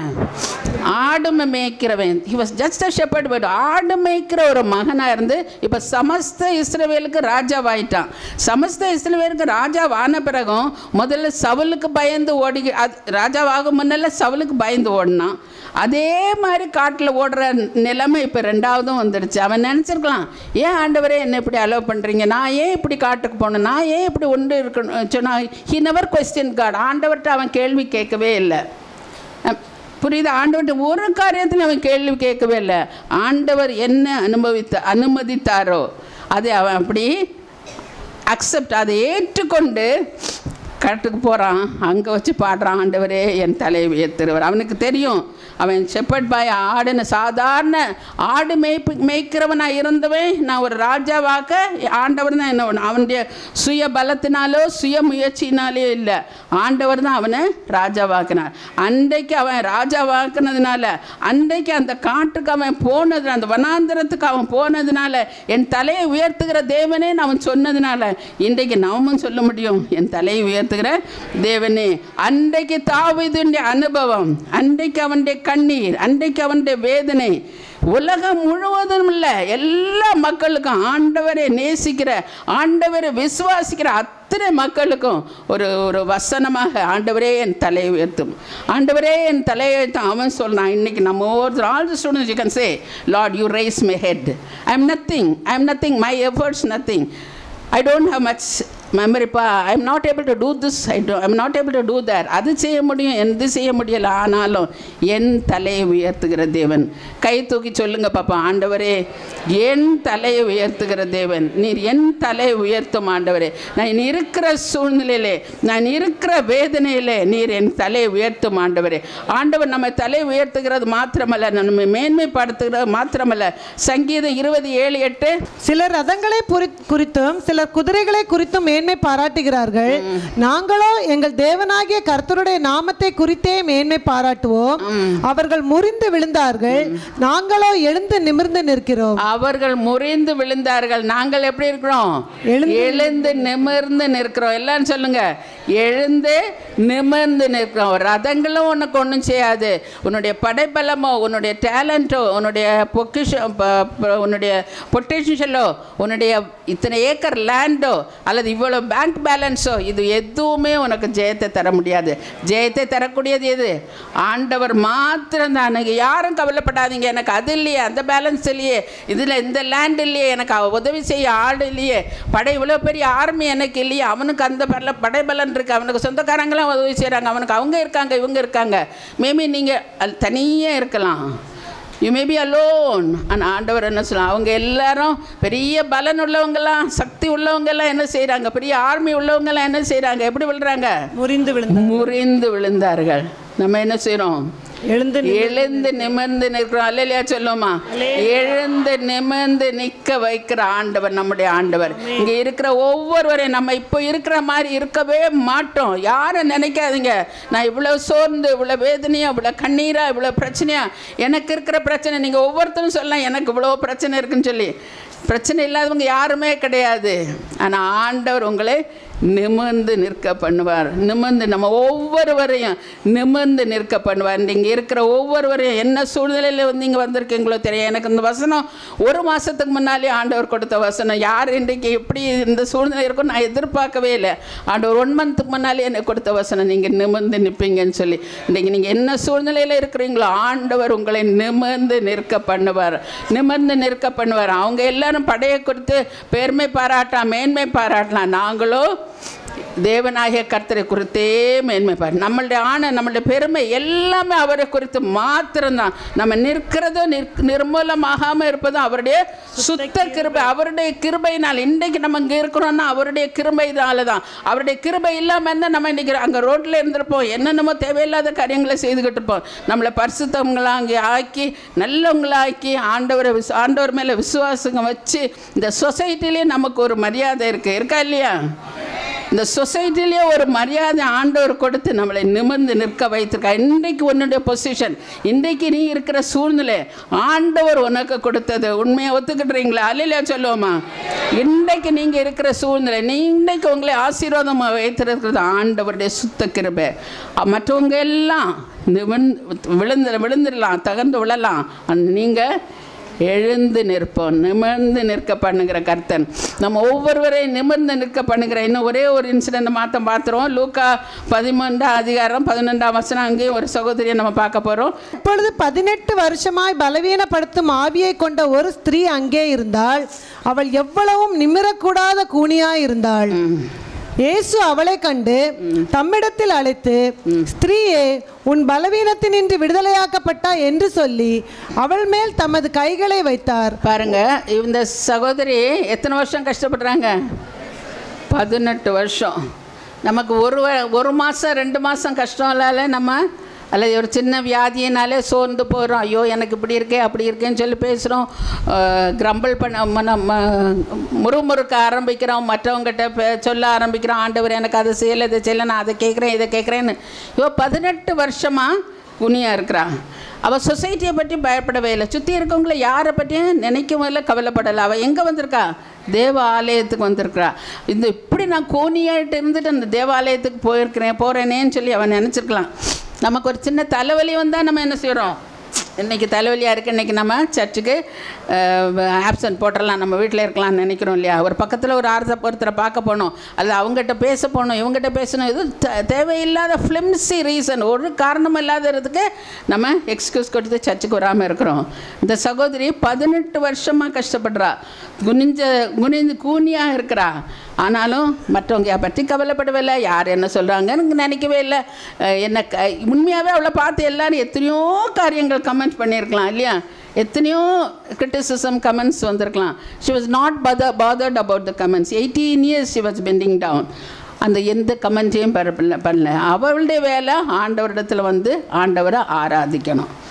ஆடு மேய்க்கிறவன் he was just a shepherd but ஆடு மேய்க்கிற ஒரு மகனாக இருந்து இப்போ சமஸ்த இஸ்ரவேலுக்கு ராஜாவாயிட்டான் சமஸ்த இஸ்ரவேலுக்கு ராஜாவான பிறகும் முதல்ல சவுலுக்கு பயந்து ஓடி அது ராஜாவாகும் முன்னல்ல சவுலுக்கு பயந்து ஓடினான் அதே மாதிரி காட்டில் ஓடுற நிலைமை இப்போ ரெண்டாவதும் வந்துடுச்சு அவன் நினச்சிருக்கலாம் ஏன் ஆண்டவரே என்ன இப்படி அலோவ் பண்ணுறீங்க நான் ஏன் இப்படி காட்டுக்கு போகணும் நான் ஏன் இப்படி ஒன்று இருக்கணும் சொன்னால் ஹி நெவர் கொஸ்டின் காட் ஆண்டவர்கிட்ட அவன் கேள்வி கேட்கவே இல்லை அஹ் புரியுது ஆண்டவர்கிட்ட ஒரு காரியத்தில் அவன் கேள்வி கேட்கவே இல்லை ஆண்டவர் என்ன அனுபவித்த அனுமதித்தாரோ அதை அவன் அப்படி அக்செப்ட் அதை ஏற்றுக்கொண்டு கட்டுக்கு போகிறான் அங்கே வச்சு பாடுறான் ஆண்டவரே என் தலையை உயர்த்துறவர் அவனுக்கு தெரியும் அவன் செப்பட் பாய் ஆடுன சாதாரண ஆடு மேய்ப்பு மேய்க்கிறவனாக இருந்தவன் நான் ஒரு ராஜாவாக்க ஆண்டவர் தான் என்ன பண்ண அவனுடைய சுய பலத்தினாலோ சுய முயற்சினாலே இல்லை ஆண்டவர் தான் அவனை ராஜாவாக்கினார் அன்றைக்கு அவன் ராஜாவாக்குனதுனால அன்றைக்கு அந்த காட்டுக்கு அவன் போனது அந்த வனாந்திரத்துக்கு அவன் போனதுனால என் தலையை உயர்த்துகிற தேவனே அவன் சொன்னதுனால இன்றைக்கு நாமும் சொல்ல முடியும் என் தலையை உயர்த்துகிற தேவனே அன்றைக்கு தாவீதுடைய அனுபவம் அன்றைக்கு அவனுடைய கண்ணீர் அன்றைக்கு அவனுடைய வேதனை உலகம் முழுவதும் இல்லை எல்லா மக்களுக்கும் ஆண்டவரை நேசிக்கிற ஆண்டவரை விசுவாசிக்கிற அத்தனை மக்களுக்கும் ஒரு ஒரு வசனமாக ஆண்டவரே என் தலையை உயர்த்தும் ஆண்டவரே என் தலையை உயர்த்தும் அவன் சொல்றான் இன்னைக்கு நம்ம ஒவ்வொரு all the students you can say Lord you raise my head I am nothing I am nothing my efforts nothing I don't have much மெமரிப்பா I am not able to do this I do I'm not able to do that அது செய்ய முடியும் எது செய்ய முடியல ஆனாலும் என் தலையை உயர்த்துகிற தேவன் கை தூக்கி சொல்லுங்க பாப்பா ஆண்டவரே என் தலையை உயர்த்துகிற தேவன் நீர் என் தலையை உயர்த்தும் ஆண்டவரே நான் இருக்கிற சூழ்நிலையிலே நான் இருக்கிற வேதனையிலே நீர் என் தலையை உயர்த்தும் ஆண்டவரே ஆண்டவர் நம்ம தலையை உயர்த்துகிறது மாத்திரமல்ல நம்ம மேன்மைப்படுத்துகிறது மாத்திரமல்ல சங்கீதம் இருபது ஏழு எட்டு சிலர் ரதங்களை புரி- குறித்தும் சிலர் குதிரைகளை குறித்தும் மேன்மை பாராட்டுகிறார்கள் நாங்களோ எங்கள் தேவனாகிய கர்த்தருடைய நாமத்தை குறித்தே மேன்மை பாராட்டுவோம் அவர்கள் முறிந்து விழுந்தார்கள் நாங்களோ எழுந்து நிமிர்ந்து நிற்கிறோம் அவர்கள் முறிந்து விழுந்தார்கள் நாங்கள் எப்படி இருக்கிறோம் எழுந்து நிமிர்ந்து நிற்கிறோம் எல்லாரும் சொல்லுங்க எழுந்து நிமிர்ந்து நிற்கிறோம் ரதங்களும் உனக்கு ஒன்றும் செய்யாது உன்னுடைய படைபலமோ உன்னுடைய டேலண்ட்டோ உன்னுடைய பொக்கிஷம் ப- ப- உன்னுடைய பொட்டன்ஷியலோ உன்னுடைய இத்தனை ஏக்கர் லேண்டோ அல்லது இவ்வளோ பேங்க் பேலன்ஸோ இது எதுவுமே உனக்கு ஜெயத்தை தர முடியாது ஜெயத்தை தரக்கூடியது எது ஆண்டவர் மாத்திரம் தான் யாரும் கவலைப்படாதீங்க எனக்கு அது இல்லையே அந்த பேலன்ஸ் இல்லையே இதில் இந்த லேண்ட் இல்லையே எனக்கு அவ உதவி செய்ய ஆள் இல்லையே படை இவ்வளோ பெரிய ஆர்மி எனக்கு இல்லையே அவனுக்கு அந்த பல படைபலன் இருக்கு அவனுக்கு சொந்தக்காரங்களாம் உதவி செய்கிறாங்க அவனுக்கு அவங்க இருக்காங்க இவங்க இருக்காங்க மேபி நீங்கள் தனியே இருக்கலாம் யூ மே பி அலோன் ஆனால் ஆண்டவர் என்ன சொல்லலாம் அவங்க எல்லாரும் பெரிய பலன் உள்ளவங்கெல்லாம் சக்தி உள்ளவங்கெல்லாம் என்ன செய்கிறாங்க பெரிய ஆர்மி உள்ளவங்கெல்லாம் என்ன செய்கிறாங்க எப்படி விழுறாங்க முறிந்து விழுந்த முறிந்து விழுந்தார்கள் நம்ம என்ன செய்கிறோம் எழுந்து எழுந்து நிமிர்ந்து நிற்கிறோம் அல்லையா சொல்லுமா எழுந்து நிமிர்ந்து நிற்க வைக்கிற ஆண்டவர் நம்முடைய ஆண்டவர் இங்கே இருக்கிற ஒவ்வொருவரையும் நம்ம இப்போ இருக்கிற மாதிரி இருக்கவே மாட்டோம் யாரும் நினைக்காதீங்க நான் இவ்வளோ சோர்ந்து இவ்வளோ வேதனையா இவ்வளோ கண்ணீரா இவ்வளோ பிரச்சனையா எனக்கு இருக்கிற பிரச்சனை நீங்கள் ஒவ்வொருத்தரும் சொல்லலாம் எனக்கு இவ்வளோ பிரச்சனை இருக்குன்னு சொல்லி பிரச்சனை இல்லாதவங்க யாருமே கிடையாது ஆனால் ஆண்டவர் உங்களை நிமிர்ந்து நிற்க பண்ணுவார் நிமிர்ந்து நம்ம ஒவ்வொருவரையும் நிமிர்ந்து நிற்க பண்ணுவார் இங்கே இருக்கிற ஒவ்வொருவரையும் என்ன சூழ்நிலையில் வந்து இங்கே வந்திருக்கீங்களோ தெரியும் எனக்கு இந்த வசனம் ஒரு மாதத்துக்கு முன்னாலே ஆண்டவர் கொடுத்த வசனம் யார் இன்றைக்கு எப்படி இந்த சூழ்நிலை இருக்கும் நான் எதிர்பார்க்கவே இல்லை ஆண்டவர் ஒன் மந்த்துக்கு முன்னாலே எனக்கு கொடுத்த வசனம் நீங்கள் நிமிர்ந்து நிற்பீங்கன்னு சொல்லி இன்றைக்கி நீங்கள் என்ன சூழ்நிலையில் இருக்கிறீங்களோ ஆண்டவர் உங்களை நிமிர்ந்து நிற்க பண்ணுவார் நிமிர்ந்து நிற்க பண்ணுவார் அவங்க எல்லாரும் படையை கொடுத்து பெருமை பாராட்டலாம் மேன்மை பாராட்டலாம் நாங்களோ தேவனாகிய கர்த்தரை குறித்தே மேன்மை பாரு நம்மளுடைய ஆணை நம்மளுடைய பெருமை எல்லாமே அவரை குறித்து மாத்திரம்தான் நம்ம நிற்கிறதோ நிற் நிர்மூலமாகாமல் இருப்பதும் அவருடைய சுத்த கிருபை அவருடைய கிருபையினால் இன்றைக்கு நம்ம இங்கே இருக்கிறோம்னா அவருடைய கிருபைனால தான் அவருடைய கிருபை இல்லாமல் இருந்தால் நம்ம இன்றைக்கி அங்கே ரோட்டில் இருந்திருப்போம் என்னென்னமோ தேவையில்லாத காரியங்களை செய்துக்கிட்டு இருப்போம் நம்மளை பரிசுத்தவங்களா அங்கே ஆக்கி நல்லவங்களாக்கி ஆண்டவரை விசு ஆண்டவர் மேலே விசுவாசங்க வச்சு இந்த சொசைட்டிலே நமக்கு ஒரு மரியாதை இருக்குது இருக்கா இல்லையா இந்த சொசைட்டிலேயே ஒரு மரியாதை ஆண்டவர் கொடுத்து நம்மளை நிமிர்ந்து நிற்க வைத்திருக்கா இன்றைக்கு உன்னுடைய பொசிஷன் இன்றைக்கு நீ இருக்கிற சூழ்நிலை ஆண்டவர் உனக்கு கொடுத்தது உண்மையை ஒத்துக்கிட்டுறீங்களா அல்லையா சொல்லுவோமா இன்றைக்கு நீங்கள் இருக்கிற சூழ்நிலை நீ இன்றைக்கு உங்களை ஆசீர்வாதமாக வைத்திருக்கிறது ஆண்டவருடைய சுத்த கிருபை அ, மற்றவங்க எல்லாம் நிமிர்ந்து விழுந்து விழுந்துடலாம் தகர்ந்து விழலாம் நீங்கள் எழுந்து நிற்போம் நிமிர்ந்து நிற்க பண்ணுகிற கர்த்தன் நம்ம ஒவ்வொருவரையும் நிமிர்ந்து நிற்க பண்ணுகிற இன்னும் ஒரே ஒரு இன்சிடென்ட் மாற்றம் பார்த்துருவோம் லூக்கா பதிமூன்றாம் அதிகாரம் பதினொன்றாம் வசனம் அங்கேயும் ஒரு சகோதரியை நம்ம பார்க்க போகிறோம் இப்பொழுது பதினெட்டு வருஷமாய் பலவீனப்படுத்தும் ஆவியை கொண்ட ஒரு ஸ்திரீ அங்கே இருந்தாள் அவள் எவ்வளவும் நிமிரக்கூடாத கூனியாய் இருந்தாள் இயேசு அவளை கண்டு தம்மிடத்தில் அழைத்து ஸ்திரீயே உன் பலவீனத்தினின்று விடுதலையாக்கப்பட்டா என்று சொல்லி அவள் மேல் தமது கைகளை வைத்தார் பாருங்க இந்த சகோதரி எத்தனை வருஷம் கஷ்டப்படுறாங்க பதினெட்டு வருஷம் நமக்கு ஒரு வ- ஒரு மாதம் ரெண்டு மாதம் கஷ்டம் இல்லாத நம்ம அல்லது ஒரு சின்ன வியாதியினாலே சோர்ந்து போகிறோம் ஐயோ எனக்கு இப்படி இருக்கே அப்படி இருக்கேன்னு சொல்லி பேசுகிறோம் கிரம்பிள் பண்ண ம- நம்ம முறுமுறுக்க ஆரம்பிக்கிறோம் மற்றவங்ககிட்ட பே- சொல்ல ஆரம்பிக்கிறோம் ஆண்டவர் எனக்கு அதை செய்யலை இதை செய்யலை நான் அதை கேட்குறேன் இதை கேட்குறேன்னு இவ பதினெட்டு வருஷமாக குனியாக இருக்கிறான் அவள் சொசைட்டியை பற்றி பயப்படவே இல்லை சுற்றி இருக்கவங்கள யாரை பற்றியும் நினைக்கவும் இல்லை கவலைப்படலை அவள் எங்கே வந்திருக்கா தேவ ஆலயத்துக்கு வந்திருக்கிறா இந்த இப்படி நான் கோனியாயிட்டு இருந்துட்டு அந்த தேவாலயத்துக்கு போயிருக்கிறேன் போகிறேனேன்னு சொல்லி அவன் நினச்சிருக்கலாம் நமக்கு ஒரு சின்ன தலைவலி வந்தால் நம்ம என்ன செய்கிறோம் இன்றைக்கி தலைவலியாக இருக்குது இன்றைக்கி நம்ம சர்ச்சுக்கு ஆப்சன்ட் போட்டுடலாம் நம்ம வீட்டில் இருக்கலாம்னு நினைக்கிறோம் இல்லையா ஒரு பக்கத்தில் ஒரு ஆர்த்த ஒருத்தரை பார்க்க போகணும் அல்லது அவங்ககிட்ட பேச போகணும் இவங்ககிட்ட பேசணும் இது த- தேவையில்லாத ஃப்ளிம்ஸி ரீசன் ஒரு காரணம் இல்லாததுக்கு நம்ம எக்ஸ்கியூஸ் கொடுத்து சர்ச்சுக்கு வராமல் இருக்கிறோம் இந்த சகோதரி பதினெட்டு வருஷமாக கஷ்டப்படுறா குனிஞ்ச குனிஞ்சு கூனியாக இருக்கிறா ஆனாலும் மற்றவங்க பற்றி கவலைப்படவே இல்லை யார் என்ன சொல்கிறாங்கன்னு நினைக்கவே இல்லை அஹ் என்ன க உண்மையாகவே அவளை பார்த்து எல்லாரும் எத்தனையோ காரியங்கள் கமெண்ட் பண்ணியிருக்கலாம் இல்லையா எத்தனையோ கிரிட்டிசிசம் கமெண்ட்ஸ் வந்திருக்கலாம் she was not bother bothered about the comments eighteen years she was pending down அந்த எந்த கமெண்ட்டையும் பண்ணல பண்ணல அவளுடைய வேலை ஆண்டவரிடத்தில் வந்து ஆண்டவரை ஆராதிக்கணும்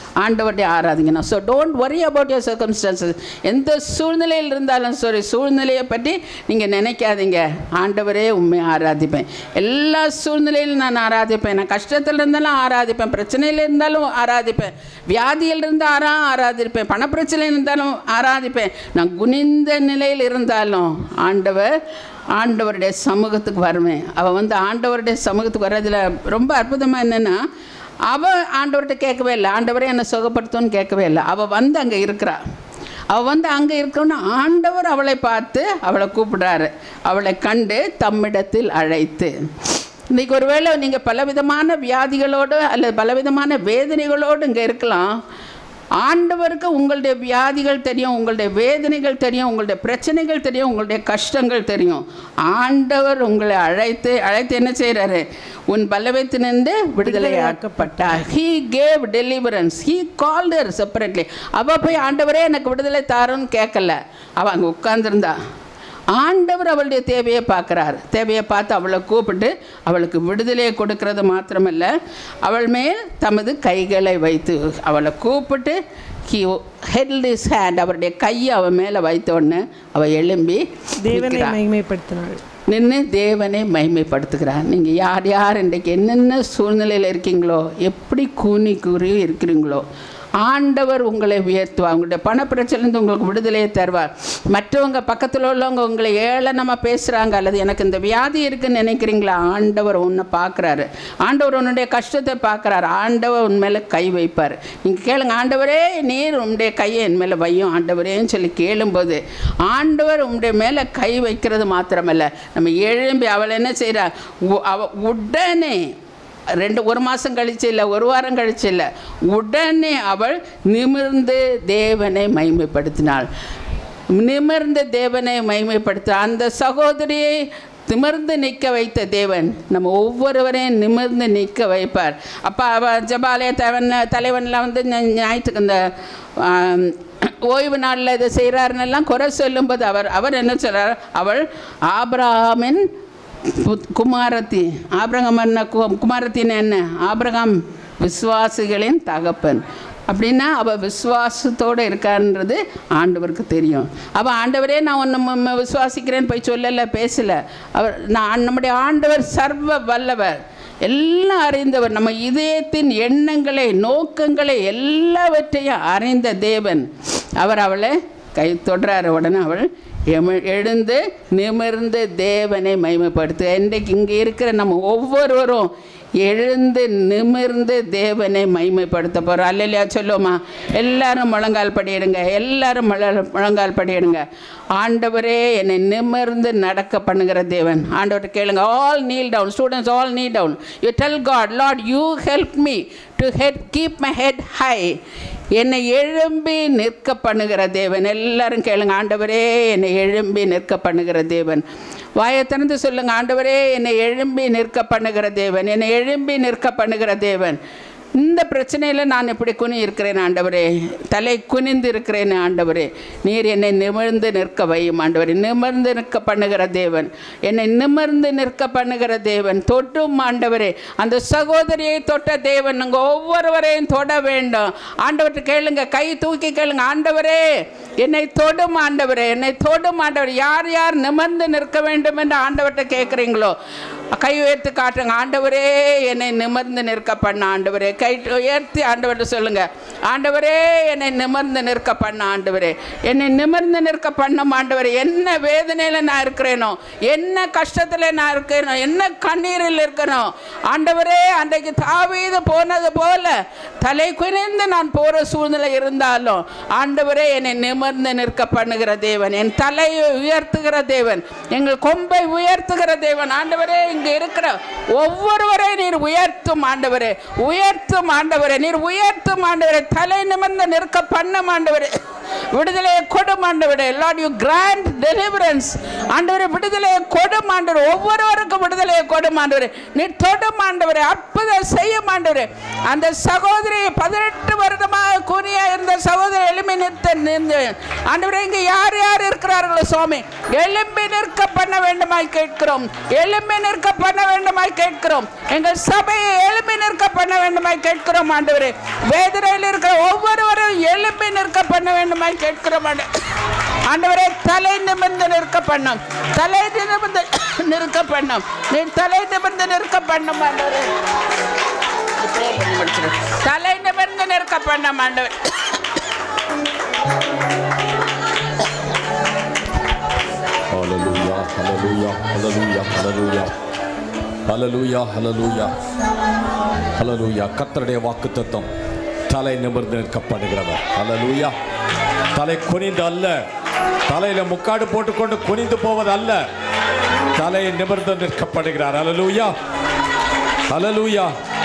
ஆண்டவர்கிட்ட ஆராதிக்கணும் so don't worry about your circumstances எந்த சூழ்நிலையில் இருந்தாலும் சரி சூழ்நிலையை பற்றி நீங்கள் நினைக்காதீங்க ஆண்டவரே உண்மை ஆராதிப்பேன் எல்லா சூழ்நிலையிலும் நான் ஆராதிப்பேன் நான் கஷ்டத்தில் இருந்தாலும் ஆராதிப்பேன் பிரச்சனையில் இருந்தாலும் ஆராதிப்பேன் வியாதியில் இருந்தால் ஆரா ஆராதிப்பேன் பணப்பிரச்சனையில் இருந்தாலும் ஆராதிப்பேன் நான் குனிந்த நிலையில் இருந்தாலும் ஆண்டவர் ஆண்டவருடைய சமூகத்துக்கு வருவேன் அவள் வந்து ஆண்டவருடைய சமூகத்துக்கு வர்றதுல ரொம்ப அற்புதமாக என்னென்னா அவள் ஆண்டவர்கிட்ட கேட்கவே இல்லை ஆண்டவரே என்னை சுகப்படுத்தும்னு கேட்கவே இல்லை அவள் வந்து அங்கே இருக்கிறா அவள் வந்து அங்கே இருக்கணும்னு ஆண்டவர் அவளை பார்த்து அவளை கூப்பிடுறாரு அவளை கண்டு தம்மிடத்தில் அழைத்து இன்றைக்கி ஒருவேளை நீங்கள் பலவிதமான வியாதிகளோடு அல்லது பலவிதமான வேதனைகளோடு இங்கே இருக்கலாம் ஆண்டவருக்கு உங்களுடைய வியாதிகள் தெரியும் உங்களுடைய வேதனைகள் தெரியும் உங்களுடைய பிரச்சனைகள் தெரியும் உங்களுடைய கஷ்டங்கள் தெரியும் ஆண்டவர் உங்களை அழைத்து அழைத்து என்ன செய்கிறாரு உன் பலவத்தினின்று விடுதலையாக்கப்பட்டார் he gave deliverance he called her separately அவள் போய் ஆண்டவரே எனக்கு விடுதலை தாருன்னு கேட்கல அவள் அங்கே உட்கார்ந்திருந்தா ஆண்டவர் அவளுடைய தேவையை பார்க்குறார் தேவையை பார்த்து அவளை கூப்பிட்டு அவளுக்கு விடுதலையை கொடுக்கறது மாத்திரமல்ல அவள் மேல் தமது கைகளை வைத்து அவளை கூப்பிட்டு ஹி ஹெல்ட் இஸ் ஹேண்ட் அவருடைய கையை அவள் மேலே வைத்த உடனே அவள் எழும்பி தேவனை நிற்கிறா. மகிமைப்படுத்தினாள் நின்று தேவனை மகிமைப்படுத்துகிறார் நீங்கள் யார் யார் இன்றைக்கு என்னென்ன சூழ்நிலையில் இருக்கீங்களோ எப்படி கூனி கூறி இருக்கிறீங்களோ ஆண்டவர் உங்களை உயர்த்துவார் உங்களுடைய பணப்பிரச்சனைந்து உங்களுக்கு விடுதலையை தருவார் மற்றவங்க பக்கத்தில் உள்ளவங்க உங்களை ஏளனமாக பேசுகிறாங்க அல்லது எனக்கு இந்த வியாதி இருக்குன்னு நினைக்கிறீங்களா ஆண்டவர் உன்னை பார்க்குறாரு ஆண்டவர் உன்னுடைய கஷ்டத்தை பார்க்குறாரு ஆண்டவர் உன் மேலே கை வைப்பார் நீங்கள் கேளுங்க ஆண்டவரே நீர் உன்னுடைய கையை என் மேலே வையும் ஆண்டவரேன்னு சொல்லி கேளும்போது ஆண்டவர் உன்னுடைய மேலே கை வைக்கிறது மாத்திரமல்ல நம்ம எழும்பி அவள் என்ன செய்கிறா அவ உடனே ரெண்டு ஒரு மாதம் கழிச்சு இல்லை ஒரு வாரம் கழிச்சு இல்லை உடனே அவள் நிமிர்ந்து தேவனை மைமைப்படுத்தினாள் நிமிர்ந்த தேவனை மைமைப்படுத்த அந்த சகோதரியை நிமிர்ந்து நிற்க வைத்த தேவன் நம்ம ஒவ்வொருவரையும் நிமிர்ந்து நிற்க வைப்பார் அப்போ அவ ஜபாலய தலைவன் தலைவன்லாம் வந்து ஞா- ஞாயிற்றுக்கு இந்த ஆம், ஓய்வு நாளில் இதை செய்கிறாருன்னெல்லாம் குறை சொல்லும்போது அவர் அவர் என்ன சொல்றார் அவள் ஆபிரகாமின் புத்- குமாரத்தி ஆபிரகாம் என்ன கு- குமாரத்தின்னு என்ன ஆபிரகாம் விசுவாசிகளின் தகப்பன் அப்படின்னா அவள் விசுவாசத்தோடு இருக்கான்றது ஆண்டவருக்கு தெரியும் அவள் ஆண்டவரே நான் ஒன்று விசுவாசிக்கிறேன்னு போய் சொல்லலை பேசலை அவர் நான் நம்முடைய ஆண்டவர் சர்வ வல்லவர் எல்லாம் அறிந்தவர் நம்ம இதயத்தின் எண்ணங்களை நோக்கங்களை எல்லாவற்றையும் அறிந்த தேவன் அவர் அவளை கை தொடுறாரு உடனே அவள் எம- எழுந்து நிமிர்ந்து தேவனை மகிமைப்படுத்து இன்றைக்கு இங்கே இருக்கிற நம்ம ஒவ்வொருவரும் எழுந்து நிமிர்ந்து தேவனை மகிமைப்படுத்த போகிறோம் அல்லையா சொல்லுவோமா எல்லாரும் முழங்கால் படியிடுங்க எல்லாரும் முழ முழங்கால் படியிடுங்க ஆண்டவரே என்னை நிமிர்ந்து நடக்க பண்ணுகிற தேவன் ஆண்டவர்கிட்ட கேளுங்க all kneel down students all kneel down you tell God Lord you help me to head keep my head high என்னை எழும்பி நிற்க பண்ணுகிற தேவன் எல்லாரும் கேளுங்க ஆண்டவரே என்னை எழும்பி நிற்க பண்ணுகிற தேவன் வாயை திறந்து சொல்லுங்க ஆண்டவரே என்னை எழும்பி நிற்க பண்ணுகிற தேவன் என்னை எழும்பி நிற்க பண்ணுகிற தேவன் இந்த பிரச்சனையில் நான் இப்படி குனி இருக்கிறேன் ஆண்டவரே தலை குனிந்து இருக்கிறேன் ஆண்டவரே நீர் என்னை நிமிர்ந்து நிற்க வையும் ஆண்டவரே நிமிர்ந்து நிற்க பண்ணுகிற தேவன் என்னை நிமிர்ந்து நிற்க பண்ணுகிற தேவன் தொட்டும் ஆண்டவரே அந்த சகோதரியை தொட்ட தேவன் உங்கள் ஒவ்வொருவரையும் தொட வேண்டும் ஆண்டவர்கிட்ட கேளுங்க கை தூக்கி கேளுங்க ஆண்டவரே என்னை தொடும் ஆண்டவரே என்னை தொடும் ஆண்டவர் யார் யார் நிமிர்ந்து நிற்க வேண்டும் என்று ஆண்டவர்கிட்ட கேட்குறீங்களோ கை உயர்த்தி காட்டுங்க ஆண்டவரே என்னை நிமிர்ந்து நிற்க பண்ண ஆண்டவரே கை உயர்த்தி ஆண்டவர்கிட்ட சொல்லுங்க ஆண்டவரே என்னை நிமிர்ந்து நிற்க பண்ண ஆண்டவரே என்னை நிமிர்ந்து நிற்க பண்ணும் ஆண்டவரே என்ன வேதனையில் நான் இருக்கிறேனோ என்ன கஷ்டத்தில் நான் இருக்கிறேனோ என்ன கண்ணீரில் இருக்கிறேனோ ஆண்டவரே அன்றைக்கு தாவீது போனது போல தலை குனிந்து நான் போகிற சூழ்நிலை இருந்தாலும் ஆண்டவரே என்னை நிமிர்ந்து நிற்க பண்ணுகிற தேவன் என் தலையை உயர்த்துகிற தேவன் எங்கள் கொம்பை உயர்த்துகிற தேவன் ஆண்டவரே இங்கே இருக்கிற ஒவ்வொருவரையும் நீர் உயர்த்தும் ஆண்டவரே உயர்த்தும் ஆண்டவரே நீர் உயர்த்தும் ஆண்டவரே தலை நிமிர்ந்து நிற்க பண்ணும் ஆண்டவரே விடுதலையை கொடும் ஆண்டவரே லார்ட் யூ கிராண்ட் டெலிவரன்ஸ் ஆண்டவரே விடுதலையை கொடும் ஆண்டவர் ஒவ்வொருவருக்கும் விடுதலையை கொடும் ஆண்டவரே நீ தொடும் ஆண்டவரே அற்புதம் செய்யும் ஆண்டவரே அந்த சகோதரி பதினெட்டு வருடமாக கூனியா இருந்த சகோதரி எலும்பி நிறுத்த நின்று ஆண்டவரே இங்க யார் யார் இருக்கிறார்களோ சுவாமி எலும்பி நிற்க பண்ண வேண்டுமாய் கேட்கிறோம் எலும்பி நிற்க பண்ண வேண்டுமாய் கேட்கிறோம் எங்கள் சபையை எலும்பி நிற்க பண்ண வேண்டுமாய் கேட்கிறோம் ஆண்டவரே வேதனையில் இருக்கிற ஒவ்வொருவரும் எலும்பி நிற்க பண்ண வேண்டுமாய் கேட்கிறோம் ஆண்டவரே. ஆண்டவரே தலை நிமிர்ந்து நிற்க பண்ணும் தலை நிமிர்ந்து நிற்க பண்ணும் நீ தலை நிமிர்ந்து நிற்க பண்ணும் ஆண்டவரே இப்படியே பண்ணி முடிச்சிடு. தலை நிமிர்ந்து நிற்க பண்ணும் ஆண்டவர் ஹalleluya ஹalleluya ஹalleluya ஹalleluya ஹalleluya ஹalleluya ஹalleluya கர்த்தருடைய வாக்குத்தத்தம் தலை நிமிர்ந்து நிற்கப்படுகிறவர் ஹalleluya தலை குனிந்து அல்ல தலையில முக்காடு போட்டுக்கொண்டு குனிந்து போவது அல்ல தலை நிமிர்ந்து நிற்கப்படுகிறார் ஹalleluya ஹalleluya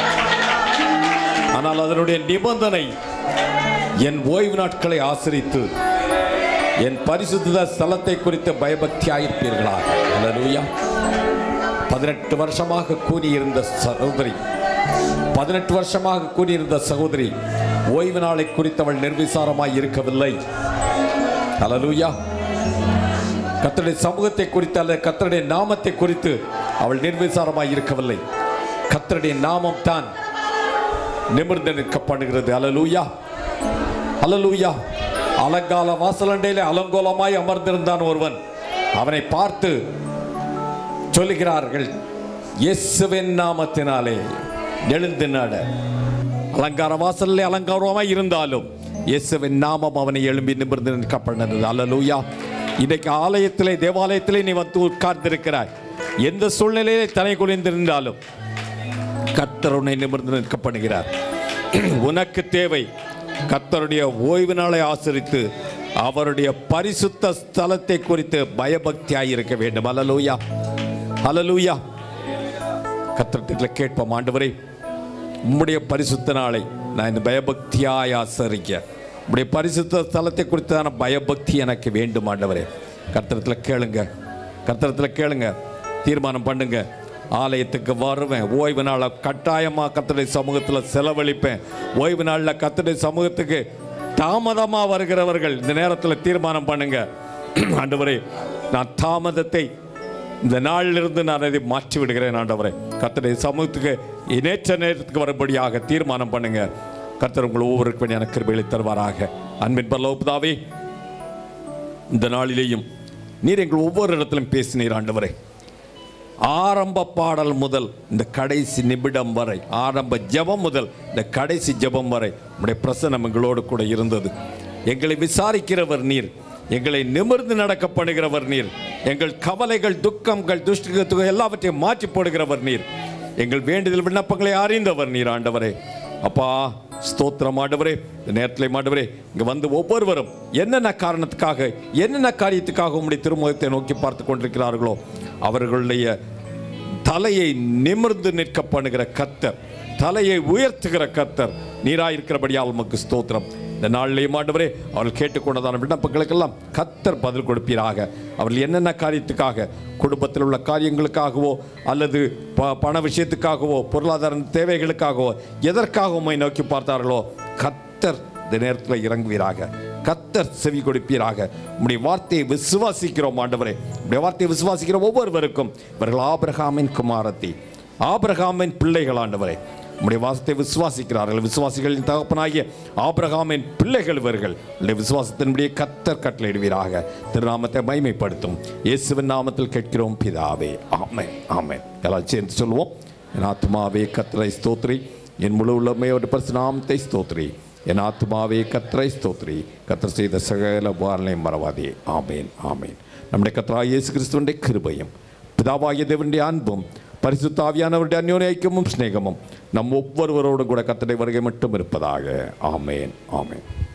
ஆனால் அதனுடைய நிபந்தனை என் ஓய்வு நாட்களை ஆசிரித்து என் பரிசுத்த ஸ்தலத்தை குறித்து பயபக்தியாயிருப்பீர்களா அல்லேலூயா பதினெட்டு வருஷமாக கூறியிருந்த சகோதரி பதினெட்டு வருஷமாக கூறியிருந்த சகோதரி ஓய்வு நாளை குறித்தவள் நிர்விசாரமாய் இருக்கவில்லை அல்லேலூயா கத்தருடைய சமூகத்தை குறித்து அல்லது கத்தருடைய நாமத்தை குறித்து அவள் நிர்விசாரமாய் இருக்கவில்லை கத்தருடைய நாமம் தான் நிமிர்ந்து நிற்கப்படுகிறது அல்லேலூயா அல்லேலூயா அலங்கால வாசலண்டையிலே அலங்கோலமாய் அமர்ந்திருந்தான் ஒருவன் அவனை பார்த்து சொல்லுகிறார்கள் இயேசுவின் நாமத்தினாலே எழுந்து நட அலங்கார வாசலில் அலங்காரமாய் இருந்தாலும் இயேசுவின் நாமம் அவனை எழும்பி நிமிர்ந்து நிற்கப்பட்டது அல்லேலூயா இன்றைக்கு ஆலயத்திலே தேவாலயத்திலே நீ வந்து உட்கார்ந்திருக்கிறாய் எந்த சூழ்நிலையிலே தலை குனிந்திருந்தாலும் கர்த்தர் உன்னை நிமிர்ந்து நிற்கப்படுகிறார் உனக்கு தேவை கர்த்தருடைய ஓய்வு நாளை ஆசிரித்து அவருடைய பரிசுத்த ஸ்தலத்தை குறித்து பயபக்தியாய் இருக்க வேண்டும் அலலூயா அலலூயா கர்த்தரத்தில் கேட்போம் ஆண்டவரே உம்முடைய பரிசுத்த நாளை நான் இந்த பயபக்தியாய் ஆசரிக்க உம்முடைய பரிசுத்த ஸ்தலத்தை குறித்தான பயபக்தி எனக்கு வேண்டும் ஆண்டவரே கர்த்தரத்தில் கேளுங்க கர்த்தரத்தில் கேளுங்க தீர்மானம் பண்ணுங்க ஆலயத்துக்கு வருவேன் ஓய்வு நாளை கட்டாயமாக கத்தருடைய சமூகத்தில் செலவழிப்பேன் ஓய்வு நாளில் கத்தருடைய சமூகத்துக்கு தாமதமாக வருகிறவர்கள் இந்த நேரத்தில் தீர்மானம் பண்ணுங்க ஆண்டவரே நான் தாமதத்தை இந்த நாளிலிருந்து நான் அதை மாற்றி விடுகிறேன் ஆண்டவரே கர்த்தருடைய சமூகத்துக்கு நேற்ற நேரத்துக்கு வரும்படியாக தீர்மானம் பண்ணுங்க கர்த்தர் உங்கள் ஒவ்வொருக்கும் எனக்கு கிருபைகளை தருவாராக அன்பின் பரலோபதாவே இந்த நாளிலேயும் நீர் எங்கள் ஒவ்வொரு இடத்திலும் பேசினீர் ஆண்டவரே ஆரம்ப பாடல் முதல் இந்த கடைசி நிமிடம் வரை ஆரம்ப ஜெபம் முதல் இந்த கடைசி ஜெபம் வரை உடைய பிரசனம் எங்களோடு கூட இருந்தது எங்களை விசாரிக்கிறவர் நீர் எங்களை நிமிர்ந்து நடக்க பண்ணுகிறவர் நீர் எங்கள் கவலைகள் துக்கங்கள் துஷ்டத்துக்கு எல்லாவற்றையும் மாற்றி போடுகிறவர் நீர் எங்கள் வேண்டுதல் விண்ணப்பங்களை அறிந்தவர் நீர் ஆண்டவரே அப்பா ஸ்தோத்திரம் ஆண்டவரே இந்த நேரத்தில் ஆண்டவரே இங்கே வந்து ஒவ்வொருவரும் என்னென்ன காரணத்துக்காக என்னென்ன காரியத்துக்காக உம்முடைய திருமுகத்தை நோக்கி பார்த்து கொண்டிருக்கிறார்களோ அவர்களுடைய தலையை நிமிர்ந்து நிற்க பண்ணுகிற கத்தர் தலையை உயர்த்துகிற கத்தர் நீராயிருக்கிறபடியால் உமக்கு ஸ்தோத்திரம் இந்த நாளிலேயும் ஆண்டவரே அவர்கள் கேட்டுக்கொண்டதான விண்ணப்பங்களுக்கெல்லாம் கத்தர் பதில் கொடுப்பீராக அவர்கள் என்னென்ன காரியத்துக்காக குடும்பத்தில் உள்ள காரியங்களுக்காகவோ அல்லது ப பண விஷயத்துக்காகவோ பொருளாதார தேவைகளுக்காகவோ எதற்காக உம்மை நோக்கி பார்த்தார்களோ கத்தர் இந்த நேரத்தில் இறங்குவீராக கத்தர் செவி கொடுப்பீராக உம்முடைய வார்த்தையை விசுவாசிக்கிறோம் ஆண்டவரே உம்முடைய வார்த்தையை விசுவாசிக்கிற ஒவ்வொருவருக்கும் இவர்கள் ஆபிரகாமின் குமாரத்தி ஆபிரகாமின் பிள்ளைகள் ஆண்டவரே உம்முடைய வாசத்தை விசுவாசிக்கிறார்கள் விசுவாசிகளின் தகப்பனாகிய ஆபிரகாமின் பிள்ளைகள் இவர்கள் உடைய விசுவாசத்தினுடைய கத்தர் கட்டளையிடுவீராக திருநாமத்தை மைமைப்படுத்தும் இயேசுவின் நாமத்தில் கேட்கிறோம் பிதாவே ஆமென் ஆமென் எல்லாம் சேர்ந்து சொல்லுவோம் என் ஆத்மாவே கத்தரை ஸ்தோத்ரி என் முழு உள்ளமையோட பரிசு நாமத்தை ஸ்தோத்ரி என் ஆத்மாவே கத்தரை ஸ்தோத்ரி கத்தர் செய்த சகல வாரனையும் மறவாதே ஆமேன் ஆமேன் நம்முடைய கத்தராக இயேசு கிறிஸ்துவனுடைய கிருபையும் பிதாவாகிய தேவனுடைய அன்பும் பரிசுத்தாவியானவருடைய அந்யோன்ய ஐக்கியமும் சிநேகமும் நம் ஒவ்வொருவரோடும் கூட கத்தடை வருகை மட்டும் இருப்பதாக ஆமேன் ஆமேன்